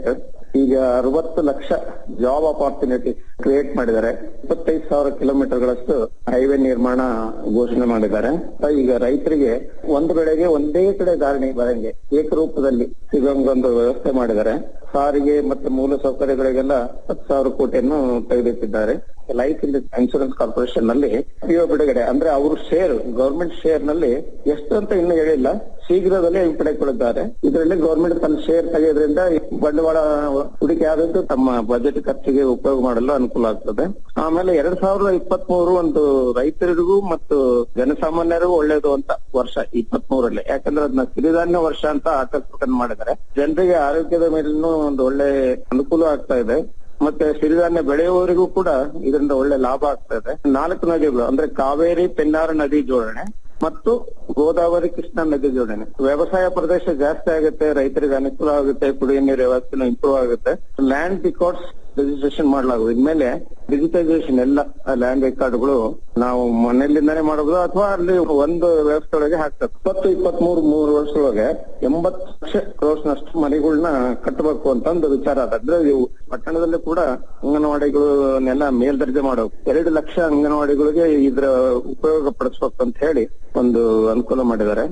ಈಗ ಅರವತ್ತು ಲಕ್ಷ ಜಾಬ್ ಅಪಾರ್ಚುನಿಟಿ ಕ್ರಿಯೇಟ್ ಮಾಡಿದ್ದಾರೆ ಇಪ್ಪತ್ತೈದು ಸಾವಿರ ಕಿಲೋಮೀಟರ್ ಗಳಷ್ಟು ಹೈವೇ ನಿರ್ಮಾಣ ಘೋಷಣೆ ಮಾಡಿದ್ದಾರೆ ಈಗ ರೈತರಿಗೆ ಒಂದು ಬೆಳೆಗೆ ಒಂದೇ ಕಡೆ ಧಾರಣೆ ಬರಂಗೆ ಏಕರೂಪದಲ್ಲಿ ಸಿಗೋಂಗೊಂದು ವ್ಯವಸ್ಥೆ ಮಾಡಿದ್ದಾರೆ ಸಾರಿಗೆ ಮತ್ತೆ ಮೂಲ ಸೌಕರ್ಯಗಳಿಗೆಲ್ಲ ಹತ್ತು ಸಾವಿರ ಕೋಟಿಯನ್ನು ತೆಗೆದಿಟ್ಟಿದ್ದಾರೆ ಲೈಫ್ ಇನ್ಶೂರೆನ್ಸ್ ಕಾರ್ಪೊರೇಷನ್ ನಲ್ಲಿ ಪಿಒ ಬಿಡುಗಡೆ ಅಂದ್ರೆ ಅವರು ಶೇರ್ ಗವರ್ಮೆಂಟ್ ಶೇರ್ ನಲ್ಲಿ ಎಷ್ಟು ಅಂತ ಇನ್ನೂ ಹೇಳಿಲ್ಲ ಶೀಘ್ರದಲ್ಲೇ ಪಡೆದುಕೊಳ್ಳಿದ್ದಾರೆ ಇದರಲ್ಲಿ ಗವರ್ಮೆಂಟ್ ತನ್ನ ಶೇರ್ ತೆಗೆಯೋದ್ರಿಂದ ಬಂಡವಾಳ ಹೂಡಿಕೆ ಆದದ್ದು ತಮ್ಮ ಬಜೆಟ್ ಖರ್ಚಿಗೆ ಉಪಯೋಗ ಮಾಡಲು ಅನುಕೂಲ ಆಗ್ತದೆ ಆಮೇಲೆ ಎರಡ್ ಸಾವಿರದ ಇಪ್ಪತ್ತ್ ಮೂರು ಒಂದು ರೈತರಿಗೂ ಮತ್ತು ಜನಸಾಮಾನ್ಯರಿಗೂ ಒಳ್ಳೇದು ಅಂತ ವರ್ಷ ಇಪ್ಪತ್ತ್ ಮೂರಲ್ಲಿ ಯಾಕಂದ್ರೆ ಅದನ್ನ ಸಿರಿಧಾನ್ಯ ವರ್ಷ ಅಂತ ಆಕಸ್ಮಿಕ ಮಾಡಿದ್ದಾರೆ ಜನರಿಗೆ ಆರೋಗ್ಯದ ಮೇಲೂ ಒಂದು ಒಳ್ಳೆ ಅನುಕೂಲ ಆಗ್ತಾ ಇದೆ ಮತ್ತೆ ಸಿರಿಧಾನ್ಯ ಬೆಳೆಯುವವರಿಗೂ ಕೂಡ ಇದರಿಂದ ಒಳ್ಳೆ ಲಾಭ ಆಗ್ತಾ ಇದೆ ನಾಲ್ಕು ನದಿಗಳು ಅಂದ್ರೆ ಕಾವೇರಿ ಪೆನ್ನಾರು ನದಿ ಜೋಡಣೆ ಮತ್ತು ಗೋದಾವರಿ ಕೃಷ್ಣಾ ನದಿ ಜೋಡಣೆ ವ್ಯವಸಾಯ ಪ್ರದೇಶ ಜಾಸ್ತಿ ಆಗುತ್ತೆ ರೈತರಿಗೆ ಅನುಕೂಲ ಆಗುತ್ತೆ ಕುಡಿಯುವ ನೀರು ವ್ಯವಸ್ಥೆನೂ ಇಂಪ್ರೂವ್ ಆಗುತ್ತೆ ಲ್ಯಾಂಡ್ ರಿಕಾರ್ಡ್ಸ್ ರಿಜಿಸ್ಟ್ರೇಷನ್ ಮಾಡಲಾಗುವುದು ಇನ್ಮೇಲೆ ಡಿಜಿಟೈಸೇಷನ್ ಎಲ್ಲ ಲ್ಯಾಂಡ್ ರೆಕಾರ್ಡ್ಗಳು ನಾವು ಮನೆಯಲ್ಲಿಂದಾನೇ ಮಾಡಬಹುದು ಅಥವಾ ಅಲ್ಲಿ ಒಂದು ವ್ಯವಸ್ಥೆ ಒಳಗೆ ಹಾಕ್ತಾರೆ ಇಪ್ಪತ್ತು ಇಪ್ಪತ್ತ್ ಮೂರು ಮೂರು ವರ್ಷದೊಳಗೆ ಎಂಬತ್ತು ಲಕ್ಷ ಕ್ರೋರ್ಸ್ನಷ್ಟು ಮನೆಗಳನ್ನ ಕಟ್ಟಬೇಕು ಅಂತ ಒಂದು ವಿಚಾರ ಅದ ಅಂದ್ರೆ ಇವು ಪಟ್ಟಣದಲ್ಲಿ ಕೂಡ ಅಂಗನವಾಡಿಗಳನ್ನೆಲ್ಲ ಮೇಲ್ದರ್ಜೆ ಮಾಡಬೇಕು ಎರಡು ಲಕ್ಷ ಅಂಗನವಾಡಿಗಳಿಗೆ ಇದ್ರ ಉಪಯೋಗ ಪಡಿಸ್ಬೇಕು ಅಂತ ಹೇಳಿ ಒಂದು ಅನುಕೂಲ ಮಾಡಿದ್ದಾರೆ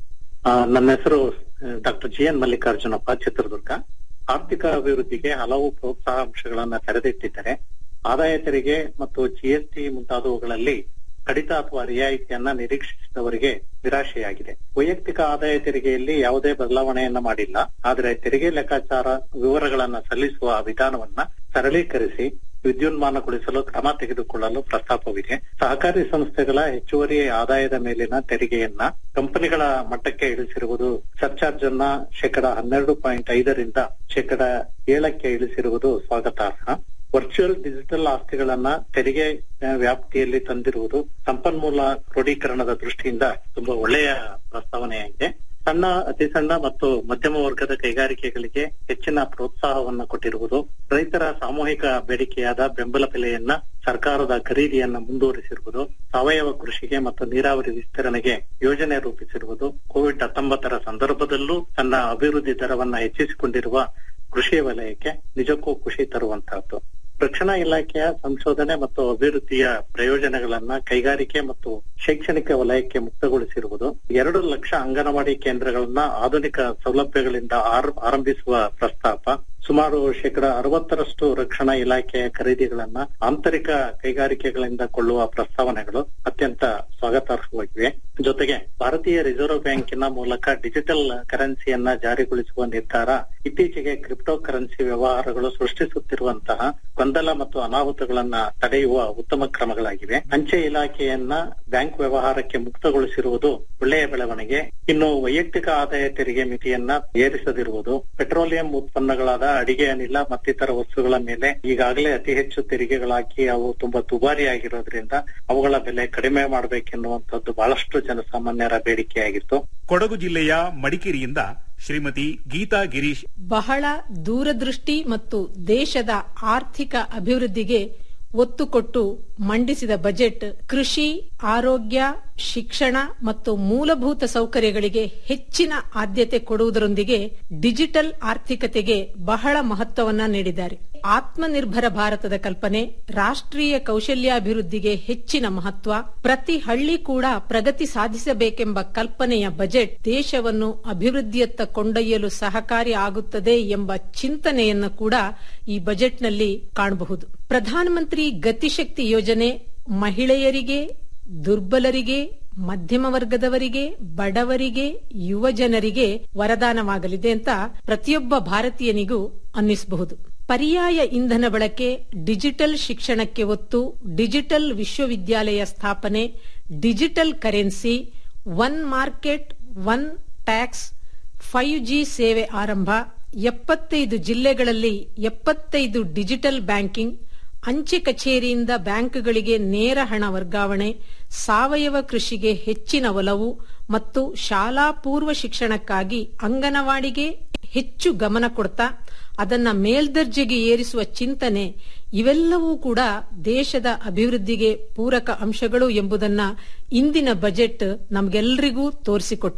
ಆ, ನನ್ನ ಹೆಸರು doctor G N Mallikarjunappa Chitradurga ಆರ್ಥಿಕ ಅಭಿವೃದ್ಧಿಗೆ ಹಲವು ಪ್ರೋತ್ಸಾಹ ಅಂಶಗಳನ್ನ ತೆರೆದಿಟ್ಟಿದ್ದಾರೆ ಆದಾಯ ತೆರಿಗೆ ಮತ್ತು ಜಿಎಸ್ಟಿ ಮುಂತಾದವುಗಳಲ್ಲಿ ಕಡಿತ ಅಥವಾ ರಿಯಾಯಿತಿಯನ್ನ ನಿರೀಕ್ಷಿಸಿದವರಿಗೆ ನಿರಾಶೆಯಾಗಿದೆ ವೈಯಕ್ತಿಕ ಆದಾಯ ತೆರಿಗೆಯಲ್ಲಿ ಯಾವುದೇ ಬದಲಾವಣೆಯನ್ನ ಮಾಡಿಲ್ಲ ಆದರೆ ತೆರಿಗೆ ಲೆಕ್ಕಾಚಾರ ವಿವರಗಳನ್ನ ಸಲ್ಲಿಸುವ ವಿಧಾನವನ್ನ ಸರಳೀಕರಿಸಿ ವಿದ್ಯುನ್ಮಾನಗೊಳಿಸಲು ಕ್ರಮ ತೆಗೆದುಕೊಳ್ಳಲು ಪ್ರಸ್ತಾಪವಿದೆ ಸಹಕಾರಿ ಸಂಸ್ಥೆಗಳ ಹೆಚ್ಚುವರಿ ಆದಾಯದ ಮೇಲಿನ ತೆರಿಗೆಯನ್ನ ಕಂಪನಿಗಳ ಮಟ್ಟಕ್ಕೆ ಇಳಿಸಿರುವುದು ಸರ್ಚಾರ್ಜ್ ಅನ್ನ ಶೇಕಡ ಹನ್ನೆರಡು ಪಾಯಿಂಟ್ ಐದರಿಂದ ಶೇಕಡ ಏಳಕ್ಕೆ ಇಳಿಸಿರುವುದು ಸ್ವಾಗತಾರ್ಹ ವರ್ಚುವಲ್ ಡಿಜಿಟಲ್ ಆಸ್ತಿಗಳನ್ನ ತೆರಿಗೆ ಆ, ವ್ಯಾಪ್ತಿಯಲ್ಲಿ ತಂದಿರುವುದು ಸಂಪನ್ಮೂಲ ಕ್ರೋಢೀಕರಣದ ದೃಷ್ಟಿಯಿಂದ ತುಂಬಾ ಒಳ್ಳೆಯ ಪ್ರಸ್ತಾವನೆಯಾಗಿದೆ ಸಣ್ಣ ಅತಿ ಸಣ್ಣ ಮತ್ತು ಮಧ್ಯಮ ವರ್ಗದ ಕೈಗಾರಿಕೆಗಳಿಗೆ ಹೆಚ್ಚಿನ ಪ್ರೋತ್ಸಾಹವನ್ನು ಕೊಟ್ಟಿರುವುದು ರೈತರ ಸಾಮೂಹಿಕ ಬೇಡಿಕೆಯಾದ ಬೆಂಬಲ ಬೆಲೆಯನ್ನ ಸರ್ಕಾರದ ಖರೀದಿಯನ್ನ ಮುಂದುವರಿಸಿರುವುದು ಸಾವಯವ ಕೃಷಿಗೆ ಮತ್ತು ನೀರಾವರಿ ವಿಸ್ತರಣೆಗೆ ಯೋಜನೆ ರೂಪಿಸಿರುವುದು ಕೋವಿಡ್ ಹತ್ತೊಂಬತ್ತರ ಸಂದರ್ಭದಲ್ಲೂ ತನ್ನ ಅಭಿವೃದ್ಧಿ ದರವನ್ನ ಹೆಚ್ಚಿಸಿಕೊಂಡಿರುವ ಕೃಷಿ ವಲಯಕ್ಕೆ ನಿಜಕ್ಕೂ ಖುಷಿ ತರುವಂತಹದ್ದು ರಕ್ಷಣಾ ಇಲಾಖೆಯ ಸಂಶೋಧನೆ ಮತ್ತು ಅಭಿವೃದ್ಧಿಯ ಪ್ರಯೋಜನಗಳನ್ನ ಕೈಗಾರಿಕೆ ಮತ್ತು ಶೈಕ್ಷಣಿಕ ವಲಯಕ್ಕೆ ಮುಕ್ತಗೊಳಿಸಿರುವುದು ಎರಡು ಲಕ್ಷ ಅಂಗನವಾಡಿ ಕೇಂದ್ರಗಳನ್ನ ಆಧುನಿಕ ಸೌಲಭ್ಯಗಳಿಂದ ಆರ್- ಆರಂಭಿಸುವ ಪ್ರಸ್ತಾಪ ಸುಮಾರು ಶೇಕಡ ಅರವತ್ತರಷ್ಟು ರಕ್ಷಣಾ ಇಲಾಖೆಯ ಖರೀದಿಗಳನ್ನ ಆಂತರಿಕ ಕೈಗಾರಿಕೆಗಳಿಂದ ಕೊಳ್ಳುವ ಪ್ರಸ್ತಾವನೆಗಳು ಅತ್ಯಂತ ಸ್ವಾಗತಾರ್ಹವಾಗಿವೆ ಜೊತೆಗೆ ಭಾರತೀಯ ರಿಸರ್ವ್ ಬ್ಯಾಂಕಿನ ಮೂಲಕ ಡಿಜಿಟಲ್ ಕರೆನ್ಸಿಯನ್ನ ಜಾರಿಗೊಳಿಸುವ ನಿರ್ಧಾರ ಇತ್ತೀಚೆಗೆ ಕ್ರಿಪ್ಟೋ ಕರೆನ್ಸಿ ವ್ಯವಹಾರಗಳು ಸೃಷ್ಟಿಸುತ್ತಿರುವಂತಹ ಗೊಂದಲ ಮತ್ತು ಅನಾಹುತಗಳನ್ನ ತಡೆಯುವ ಉತ್ತಮ ಕ್ರಮಗಳಾಗಿವೆ ಅಂಚೆ ಇಲಾಖೆಯನ್ನ ಬ್ಯಾಂಕ್ ವ್ಯವಹಾರಕ್ಕೆ ಮುಕ್ತಗೊಳಿಸಿರುವುದು ಒಳ್ಳೆಯ ಬೆಳವಣಿಗೆ ಇನ್ನು ವೈಯಕ್ತಿಕ ಆದಾಯ ತೆರಿಗೆ ಮಿತಿಯನ್ನ ಏರಿಸದಿರುವುದು ಪೆಟ್ರೋಲಿಯಂ ಉತ್ಪನ್ನಗಳಾದ ಅಡಿಗೆ ಅನಿಲ ಮತ್ತಿತರ ವಸ್ತುಗಳ ಮೇಲೆ ಈಗಾಗಲೇ ಅತಿ ಹೆಚ್ಚು ತೆರಿಗೆಗಳಾಗಿ ಅವು ತುಂಬಾ ದುಬಾರಿಯಾಗಿರೋದ್ರಿಂದ ಅವುಗಳ ಬೆಲೆ ಕಡಿಮೆ ಮಾಡಬೇಕೆನ್ನುವಂಥದ್ದು ಬಹಳಷ್ಟು ಜನಸಾಮಾನ್ಯರ ಬೇಡಿಕೆಯಾಗಿತ್ತು ಕೊಡಗು ಜಿಲ್ಲೆಯ ಮಡಿಕೇರಿಯಿಂದ ಶ್ರೀಮತಿ ಗೀತಾ ಗಿರೀಶ್ ಬಹಳ ದೂರದೃಷ್ಟಿ ಮತ್ತು ದೇಶದ ಆರ್ಥಿಕ ಅಭಿವೃದ್ಧಿಗೆ ಒತ್ತು ಕೊಟ್ಟು ಮಂಡಿಸಿದ ಬಜೆಟ್ ಕೃಷಿ ಆರೋಗ್ಯ ಶಿಕ್ಷಣ ಮತ್ತು ಮೂಲಭೂತ ಸೌಕರ್ಯಗಳಿಗೆ ಹೆಚ್ಚಿನ ಆದ್ಯತೆ ಕೊಡುವುದರೊಂದಿಗೆ ಡಿಜಿಟಲ್ ಆರ್ಥಿಕತೆಗೆ ಬಹಳ ಮಹತ್ವವನ್ನ ನೀಡಿದ್ದಾರೆ ಆತ್ಮನಿರ್ಭರ ಭಾರತದ ಕಲ್ಪನೆ ರಾಷ್ಟ್ರೀಯ ಕೌಶಲ್ಯಾಭಿವೃದ್ಧಿಗೆ ಹೆಚ್ಚಿನ ಮಹತ್ವ ಪ್ರತಿ ಹಳ್ಳಿ ಕೂಡ ಪ್ರಗತಿ ಸಾಧಿಸಬೇಕೆಂಬ ಕಲ್ಪನೆಯ ಬಜೆಟ್ ದೇಶವನ್ನು ಅಭಿವೃದ್ಧಿಯತ್ತ ಕೊಂಡೊಯ್ಯಲು ಸಹಕಾರಿ ಆಗುತ್ತದೆ ಎಂಬ ಚಿಂತನೆಯನ್ನು ಕೂಡ ಈ ಬಜೆಟ್ನಲ್ಲಿ ಕಾಣಬಹುದು ಪ್ರಧಾನಮಂತ್ರಿ ಗತಿಶಕ್ತಿ ಯೋಜನೆ ಮಹಿಳೆಯರಿಗೆ ದುರ್ಬಲರಿಗೆ ಮಧ್ಯಮ ವರ್ಗದವರಿಗೆ ಬಡವರಿಗೆ ಯುವ ಜನರಿಗೆ ವರದಾನವಾಗಲಿದೆ ಅಂತ ಪ್ರತಿಯೊಬ್ಬ ಭಾರತೀಯನಿಗೂ ಅನ್ನಿಸಬಹುದು ಪರ್ಯಾಯ ಇಂಧನ ಬಳಕೆ ಡಿಜಿಟಲ್ ಶಿಕ್ಷಣಕ್ಕೆ ಒತ್ತು ಡಿಜಿಟಲ್ ವಿಶ್ವವಿದ್ಯಾಲಯ ಸ್ಥಾಪನೆ digital currency one market one tax five G ಸೇವೆ ಆರಂಭ ಎಪ್ಪತ್ತೈದು ಜಿಲ್ಲೆಗಳಲ್ಲಿ ಎಪ್ಪತ್ತೈದು ಡಿಜಿಟಲ್ ಬ್ಯಾಂಕಿಂಗ್ ಅಂಚೆ ಕಚೇರಿಯಿಂದ ಬ್ಯಾಂಕ್ಗಳಿಗೆ ನೇರ ಹಣ ವರ್ಗಾವಣೆ ಸಾವಯವ ಕೃಷಿಗೆ ಹೆಚ್ಚಿನ ಒಲವು ಮತ್ತು ಶಾಲಾ ಪೂರ್ವ ಶಿಕ್ಷಣಕ್ಕಾಗಿ ಅಂಗನವಾಡಿಗೆ ಹೆಚ್ಚು ಗಮನ ಕೊಡ್ತಾ ಅದನ್ನ ಮೇಲ್ದರ್ಜೆಗೆ ಏರಿಸುವ ಚಿಂತನೆ ಇವೆಲ್ಲವೂ ಕೂಡ ದೇಶದ ಅಭಿವೃದ್ಧಿಗೆ ಪೂರಕ ಅಂಶಗಳು ಎಂಬುದನ್ನ ಇಂದಿನ ಬಜೆಟ್ ನಮಗೆಲ್ಲರಿಗೂ ತೋರಿಸಿಕೊಟ್ಟಿದೆ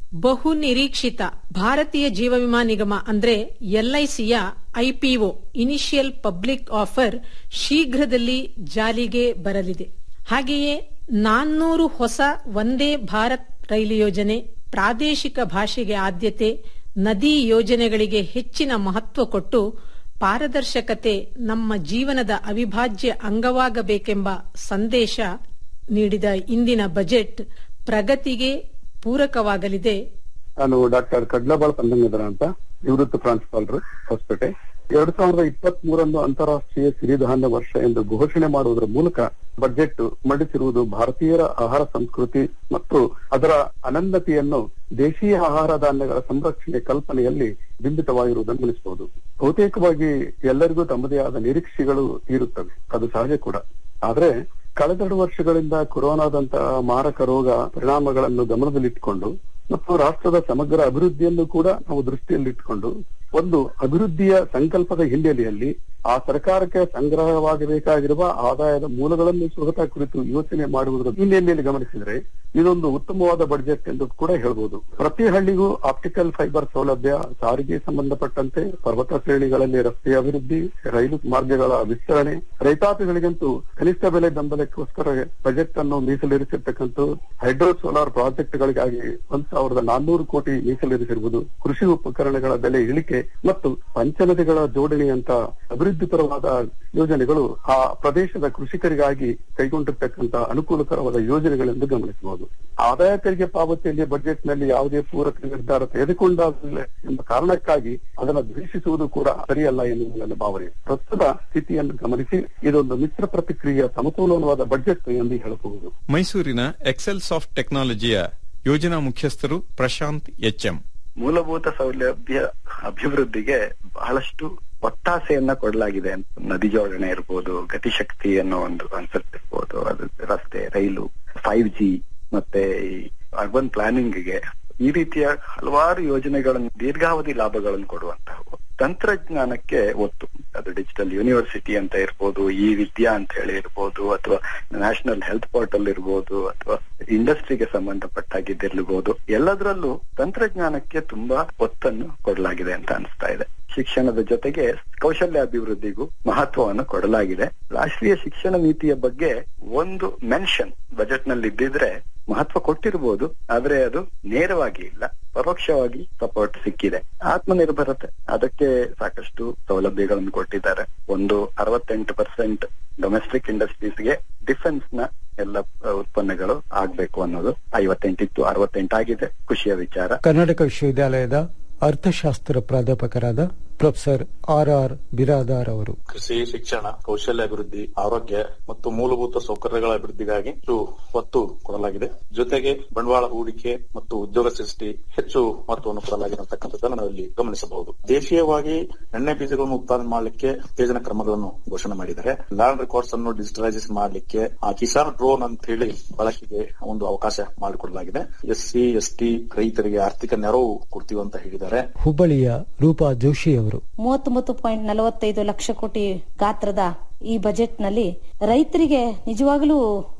ಬಹು ನಿರೀಕ್ಷಿತ ಭಾರತೀಯ ಜೀವ ವಿಮಾ ನಿಗಮ ಅಂದ್ರೆ ಎಲ್ಐಸಿಯ ಐಪಿಒ ಇನಿಷಿಯಲ್ ಪಬ್ಲಿಕ್ ಆಫರ್ ಶೀಘ್ರದಲ್ಲಿ ಜಾರಿಗೆ ಬರಲಿದೆ ಹಾಗೆಯೇ ನಾನ್ನೂರು ಹೊಸ ವಂದೇ ಭಾರತ್ ರೈಲು ಯೋಜನೆ ಪ್ರಾದೇಶಿಕ ಭಾಷೆಗೆ ಆದ್ಯತೆ ನದಿ ಯೋಜನೆಗಳಿಗೆ ಹೆಚ್ಚಿನ ಮಹತ್ವ ಕೊಟ್ಟು ಪಾರದರ್ಶಕತೆ ನಮ್ಮ ಜೀವನದ ಅವಿಭಾಜ್ಯ ಅಂಗವಾಗಬೇಕೆಂಬ ಸಂದೇಶ ನೀಡಿದ ಇಂದಿನ ಬಜೆಟ್ ಪ್ರಗತಿಗೆ ಪೂರಕವಾಗಲಿದೆ ನಾನು ಡಾಕ್ಟರ್ ಕಡ್ಲಬಾಳ್ ಪಂದಂಗದರ ಅಂತ ನಿವೃತ್ತ ಪ್ರಾಂಶುಪಾಲರು ಹೊಸಪೇಟೆ ಎರಡ್ ಸಾವಿರದ ಇಪ್ಪತ್ತ್ ಮೂರನ್ನು ಅಂತಾರಾಷ್ಟ್ರೀಯ ಸಿರಿಧಾನ್ಯ ವರ್ಷ ಎಂದು ಘೋಷಣೆ ಮಾಡುವುದರ ಮೂಲಕ ಬಜೆಟ್ ಮಂಡಿಸಿರುವುದು ಭಾರತೀಯರ ಆಹಾರ ಸಂಸ್ಕೃತಿ ಮತ್ತು ಅದರ ಅನನ್ಯತೆಯನ್ನು ದೇಶೀಯ ಆಹಾರ ಧಾನ್ಯಗಳ ಸಂರಕ್ಷಣೆ ಕಲ್ಪನೆಯಲ್ಲಿ ಬಿಂಬಿತವಾಗಿರುವುದನ್ನು ಗಮನಿಸಬಹುದು ಬಹುತೇಕವಾಗಿ ಎಲ್ಲರಿಗೂ ತಮ್ಮದೇ ಆದ ನಿರೀಕ್ಷೆಗಳು ಇರುತ್ತವೆ ಅದು ಸಹಜ ಕೂಡ ಆದ್ರೆ ಕಳೆದೆರಡು ವರ್ಷಗಳಿಂದ ಕೊರೋನಾದಂತಹ ಮಾರಕ ರೋಗ ಪರಿಣಾಮಗಳನ್ನು ಗಮನದಲ್ಲಿಟ್ಟುಕೊಂಡು ಮತ್ತು ರಾಷ್ಟ್ರದ ಸಮಗ್ರ ಅಭಿವೃದ್ಧಿಯನ್ನು ಕೂಡ ನಾವು ದೃಷ್ಟಿಯಲ್ಲಿಟ್ಟುಕೊಂಡು ಒಂದು ಅಭಿವೃದ್ಧಿಯ ಸಂಕಲ್ಪದ ಹಿನ್ನೆಲೆಯಲ್ಲಿ ಆ ಸರ್ಕಾರಕ್ಕೆ ಸಂಗ್ರಹವಾಗಬೇಕಾಗಿರುವ ಆದಾಯದ ಮೂಲಗಳನ್ನು ಸುಗತ ಕುರಿತು ಯೋಚನೆ ಮಾಡುವುದರ ಹಿನ್ನೆಲೆಯಲ್ಲಿ ಗಮನಿಸಿದರೆ ಇದೊಂದು ಉತ್ತಮವಾದ ಬಡ್ಜೆಟ್ ಎಂದು ಕೂಡ ಹೇಳ್ಬೋದು ಪ್ರತಿ ಹಳ್ಳಿಗೂ ಆಪ್ಟಿಕಲ್ ಫೈಬರ್ ಸೌಲಭ್ಯ ಸಾರಿಗೆ ಸಂಬಂಧಪಟ್ಟಂತೆ ಪರ್ವತ ಶ್ರೇಣಿಗಳಲ್ಲಿ ರಸ್ತೆ ಅಭಿವೃದ್ಧಿ ರೈಲು ಮಾರ್ಗಗಳ ವಿಸ್ತರಣೆ ರೈತಾಪಿಗಳಿಗಂತೂ ಕನಿಷ್ಠ ಬೆಲೆ ಬೆಂಬಲಕ್ಕೋಸ್ಕರ ಬಜೆಟ್ ಅನ್ನು ಮೀಸಲಿರಿಸಿರ್ತಕ್ಕಂಥ ಹೈಡ್ರೋ ಸೋಲಾರ್ ಪ್ರಾಜೆಕ್ಟ್ಗಳಿಗಾಗಿ ಒಂದ್ ಸಾವಿರದ ನಾನ್ನೂರು ಕೋಟಿ ಮೀಸಲಿರಿಸಿರುವುದು ಕೃಷಿ ಉಪಕರಣಗಳ ಬೆಲೆ ಇಳಿಕೆ ಮತ್ತು ಪಂಚನದಿಗಳ ಜೋಡಣೆಯಂತ ಅಭಿವೃದ್ಧಿಪರವಾದ ಯೋಜನೆಗಳು ಆ ಪ್ರದೇಶದ ಕೃಷಿಕರಿಗಾಗಿ ಕೈಗೊಂಡಿರ್ತಕ್ಕಂಥ ಅನುಕೂಲಕರವಾದ ಯೋಜನೆಗಳೆಂದು ಗಮನಿಸಬಹುದು ಆದಾಯ ತೆರಿಗೆ ಪಾವತಿಯಲ್ಲಿ ಬಜೆಟ್ ನಲ್ಲಿ ಯಾವುದೇ ಪೂರಕ ನಿರ್ಧಾರ ತೆಗೆದುಕೊಂಡಾಗಲೇ ಎಂಬ ಕಾರಣಕ್ಕಾಗಿ ಅದನ್ನು ದ್ವೇಷಿಸುವುದು ಕೂಡ ಸರಿಯಲ್ಲ ಎನ್ನುವುದು ನನ್ನ ಭಾವನೆ ಪ್ರಸ್ತುತ ಸ್ಥಿತಿಯನ್ನು ಗಮನಿಸಿ ಇದೊಂದು ಮಿಶ್ರ ಪ್ರತಿಕ್ರಿಯೆಯ ಸಮತೋಲನವಾದ ಬಜೆಟ್ ಎಂದು ಹೇಳಬಹುದು ಮೈಸೂರಿನ ಎಕ್ಸೆಲ್ ಸಾಫ್ಟ್ ಟೆಕ್ನಾಲಜಿಯ ಯೋಜನಾ ಮುಖ್ಯಸ್ಥರು ಪ್ರಶಾಂತ್ ಎಚ್ಎಂ ಮೂಲಭೂತ ಸೌಲಭ್ಯ ಅಭಿವೃದ್ಧಿಗೆ ಬಹಳಷ್ಟು ಒತ್ತಾಸೆಯನ್ನ ಕೊಡಲಾಗಿದೆ ನದಿ ಜೋಡಣೆ ಇರ್ಬೋದು ಗತಿಶಕ್ತಿ ಅನ್ನೋ ಒಂದು ಕಾನ್ಸೆಪ್ಟ್ ಇರ್ಬೋದು ಅದು ರಸ್ತೆ ರೈಲು ಫೈವ್ ಜಿ ಮತ್ತೆ ಈ ಅರ್ಬನ್ ಪ್ಲಾನಿಂಗ್ಗೆ ಈ ರೀತಿಯ ಹಲವಾರು ಯೋಜನೆಗಳನ್ನು ದೀರ್ಘಾವಧಿ ಲಾಭಗಳನ್ನು ಕೊಡುವಂತಹವು ತಂತ್ರಜ್ಞಾನಕ್ಕೆ ಒತ್ತು ಅದು ಡಿಜಿಟಲ್ ಯೂನಿವರ್ಸಿಟಿ ಅಂತ ಇರ್ಬೋದು ಈ ವಿದ್ಯಾ ಅಂತ ಹೇಳಿ ಇರ್ಬೋದು ಅಥವಾ ನ್ಯಾಷನಲ್ ಹೆಲ್ತ್ ಪೋರ್ಟಲ್ ಇರ್ಬೋದು ಅಥವಾ ಇಂಡಸ್ಟ್ರಿಗೆ ಸಂಬಂಧಪಟ್ಟಾಗಿದ್ದಿರ್ಬೋದು ಎಲ್ಲದರಲ್ಲೂ ತಂತ್ರಜ್ಞಾನಕ್ಕೆ ತುಂಬಾ ಒತ್ತನ್ನು ಕೊಡಲಾಗಿದೆ ಅಂತ ಅನಿಸ್ತಾ ಇದೆ ಶಿಕ್ಷಣದ ಜೊತೆಗೆ ಕೌಶಲ್ಯ ಅಭಿವೃದ್ಧಿಗೂ ಮಹತ್ವವನ್ನು ಕೊಡಲಾಗಿದೆ ರಾಷ್ಟ್ರೀಯ ಶಿಕ್ಷಣ ನೀತಿಯ ಬಗ್ಗೆ ಒಂದು ಮೆನ್ಷನ್ ಬಜೆಟ್ ನಲ್ಲಿ ಇದ್ದಿದ್ರೆ ಮಹತ್ವ ಕೊಟ್ಟಿರ್ಬೋದು ಆದ್ರೆ ಅದು ನೇರವಾಗಿ ಇಲ್ಲ ಪರೋಕ್ಷವಾಗಿ ಸಪೋರ್ಟ್ ಸಿಕ್ಕಿದೆ ಆತ್ಮನಿರ್ಭರತೆ ಅದಕ್ಕೆ ಸಾಕಷ್ಟು ಸೌಲಭ್ಯಗಳನ್ನು ಕೊಟ್ಟಿದ್ದಾರೆ ಒಂದು ಅರವತ್ತೆಂಟು ಪರ್ಸೆಂಟ್ ಡೊಮೆಸ್ಟಿಕ್ ಇಂಡಸ್ಟ್ರೀಸ್ಗೆ ಡಿಫೆನ್ಸ್ ನ ಎಲ್ಲ ಉತ್ಪನ್ನಗಳು ಆಗ್ಬೇಕು ಅನ್ನೋದು ಐವತ್ತೆಂಟಿತ್ತು ಅರವತ್ತೆಂಟಾಗಿದೆ ಖುಷಿಯ ವಿಚಾರ ಕರ್ನಾಟಕ ವಿಶ್ವವಿದ್ಯಾಲಯದ ಅರ್ಥಶಾಸ್ತ್ರ ಪ್ರಾಧ್ಯಾಪಕರಾದ ಪ್ರೊಫೆಸರ್ ಆರ್ ಆರ್ ಬಿರಾದಾರ್ ಅವರು ಕೃಷಿ ಶಿಕ್ಷಣ ಕೌಶಲ್ಯ ಅಭಿವೃದ್ಧಿ ಆರೋಗ್ಯ ಮತ್ತು ಮೂಲಭೂತ ಸೌಕರ್ಯಗಳ ಅಭಿವೃದ್ಧಿಗಾಗಿ ಹೆಚ್ಚು ಒತ್ತು ಕೊಡಲಾಗಿದೆ ಜೊತೆಗೆ ಬಂಡವಾಳ ಹೂಡಿಕೆ ಮತ್ತು ಉದ್ಯೋಗ ಸೃಷ್ಟಿ ಹೆಚ್ಚು ಮಹತ್ವವನ್ನು ಕೊಡಲಾಗಿದೆ ಅಂತಕ್ಕಂಥದ್ದನ್ನು ನಾವಿಲ್ಲಿ ಗಮನಿಸಬಹುದು ದೇಶೀಯವಾಗಿ ಎಣ್ಣೆ ಬೀಜಗಳನ್ನು ಉತ್ಪಾದನೆ ಮಾಡಲಿಕ್ಕೆ ಉತ್ತೇಜನ ಕ್ರಮಗಳನ್ನು ಘೋಷಣೆ ಮಾಡಿದ್ದಾರೆ ಲ್ಯಾಂಡ್ ರೆಕಾರ್ಡ್ಸ್ ಅನ್ನು ಡಿಜಿಟಲೈಸ್ ಮಾಡಲಿಕ್ಕೆ ಆ ಕಿಸಾನ್ ಡ್ರೋನ್ ಅಂತ ಹೇಳಿ ಬಳಕೆಗೆ ಒಂದು ಅವಕಾಶ ಮಾಡಿಕೊಡಲಾಗಿದೆ ಎಸ್ ಸಿ ಎಸ್ ಟಿ ರೈತರಿಗೆ ಆರ್ಥಿಕ ನೆರವು ಕೊಡ್ತೀವಿ ಅಂತ ಹೇಳಿದ್ದಾರೆ ಹುಬ್ಬಳ್ಳಿಯ ರೂಪಾ ಜೋಶಿ ಅವರು ಮೂವತ್ತೊಂಬತ್ತು ಪಾಯಿಂಟ್ ನಲವತ್ತೈದು ಲಕ್ಷ ಕೋಟಿ ಗಾತ್ರದ ಈ ಬಜೆಟ್ ನಲ್ಲಿ ರೈತರಿಗೆ ನಿಜವಾಗಲೂ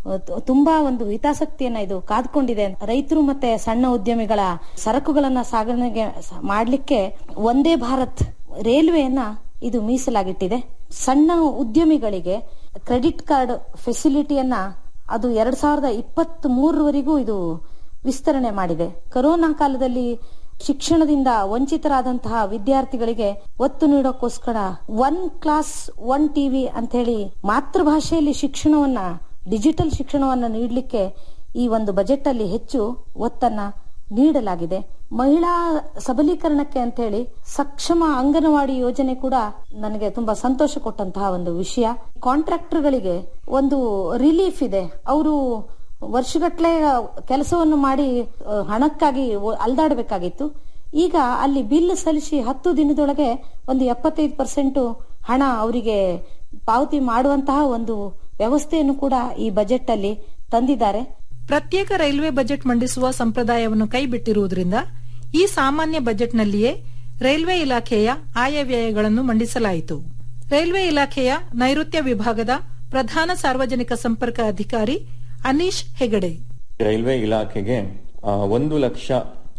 ತುಂಬಾ ಒಂದು ಹಿತಾಸಕ್ತಿಯನ್ನ ಇದು ಕಾದ್ಕೊಂಡಿದೆ ರೈತರು ಮತ್ತೆ ಸಣ್ಣ ಉದ್ಯಮಿಗಳ ಸರಕುಗಳನ್ನ ಸಾಗಣೆಗೆ ಮಾಡ್ಲಿಕ್ಕೆ ಒಂದೇ ಭಾರತ್ ರೈಲ್ವೆಯನ್ನ ಇದು ಮೀಸಲಾಗಿಟ್ಟಿದೆ ಸಣ್ಣ ಉದ್ಯಮಿಗಳಿಗೆ ಕ್ರೆಡಿಟ್ ಕಾರ್ಡ್ ಫೆಸಿಲಿಟಿಯನ್ನ ಅದು ಎರಡ್ ಸಾವಿರದ ಇಪ್ಪತ್ತ್ ಮೂರವರೆಗೂ ಇದು ವಿಸ್ತರಣೆ ಮಾಡಿದೆ ಕೊರೋನಾ ಕಾಲದಲ್ಲಿ ಶಿಕ್ಷಣದಿಂದ ವಂಚಿತರಾದಂತಹ ವಿದ್ಯಾರ್ಥಿಗಳಿಗೆ ಒತ್ತು ನೀಡೋಕ್ಕೋಸ್ಕರ ಒನ್ ಕ್ಲಾಸ್ ಒನ್ ಟಿವಿ ಅಂತ ಹೇಳಿ ಮಾತೃಭಾಷೆಯಲ್ಲಿ ಶಿಕ್ಷಣವನ್ನ ಡಿಜಿಟಲ್ ಶಿಕ್ಷಣವನ್ನ ನೀಡಲಿಕ್ಕೆ ಈ ಒಂದು ಬಜೆಟ್ ಅಲ್ಲಿ ಹೆಚ್ಚು ಒತ್ತನ್ನ ನೀಡಲಾಗಿದೆ ಮಹಿಳಾ ಸಬಲೀಕರಣಕ್ಕೆ ಅಂತ ಹೇಳಿ ಸಕ್ಷಮ ಅಂಗನವಾಡಿ ಯೋಜನೆ ಕೂಡ ನನಗೆ ತುಂಬಾ ಸಂತೋಷ ಕೊಟ್ಟಂತಹ ಒಂದು ವಿಷಯ ಕಾಂಟ್ರಾಕ್ಟರ್ಗಳಿಗೆ ಒಂದು ರಿಲೀಫ್ ಇದೆ ಅವರು ವರ್ಷಗಟ್ಲೆ ಕೆಲಸವನ್ನು ಮಾಡಿ ಹಣಕ್ಕಾಗಿ ಅಲ್ದಾಡಬೇಕಾಗಿತ್ತು ಈಗ ಅಲ್ಲಿ ಬಿಲ್ ಸಲ್ಲಿಸಿ ಹತ್ತು ದಿನದೊಳಗೆ ಒಂದು ಎಪ್ಪತ್ತೈದು ಪರ್ಸೆಂಟ್ ಹಣ ಅವರಿಗೆ ಪಾವತಿ ಮಾಡುವಂತಹ ಒಂದು ವ್ಯವಸ್ಥೆಯನ್ನು ಕೂಡ ಈ ಬಜೆಟ್ ಅಲ್ಲಿ ತಂದಿದ್ದಾರೆ ಪ್ರತ್ಯೇಕ ರೈಲ್ವೆ ಬಜೆಟ್ ಮಂಡಿಸುವ ಸಂಪ್ರದಾಯವನ್ನು ಕೈಬಿಟ್ಟಿರುವುದರಿಂದ ಈ ಸಾಮಾನ್ಯ ಬಜೆಟ್ನಲ್ಲಿಯೇ ರೈಲ್ವೆ ಇಲಾಖೆಯ ಆಯವ್ಯಯಗಳನ್ನು ಮಂಡಿಸಲಾಯಿತು ರೈಲ್ವೆ ಇಲಾಖೆಯ ನೈಋತ್ಯ ವಿಭಾಗದ ಪ್ರಧಾನ ಸಾರ್ವಜನಿಕ ಸಂಪರ್ಕ ಅಧಿಕಾರಿ ಅನೀಶ್ ಹೆಗಡೆ ರೈಲ್ವೆ ಇಲಾಖೆಗೆ ಒಂದು ಲಕ್ಷ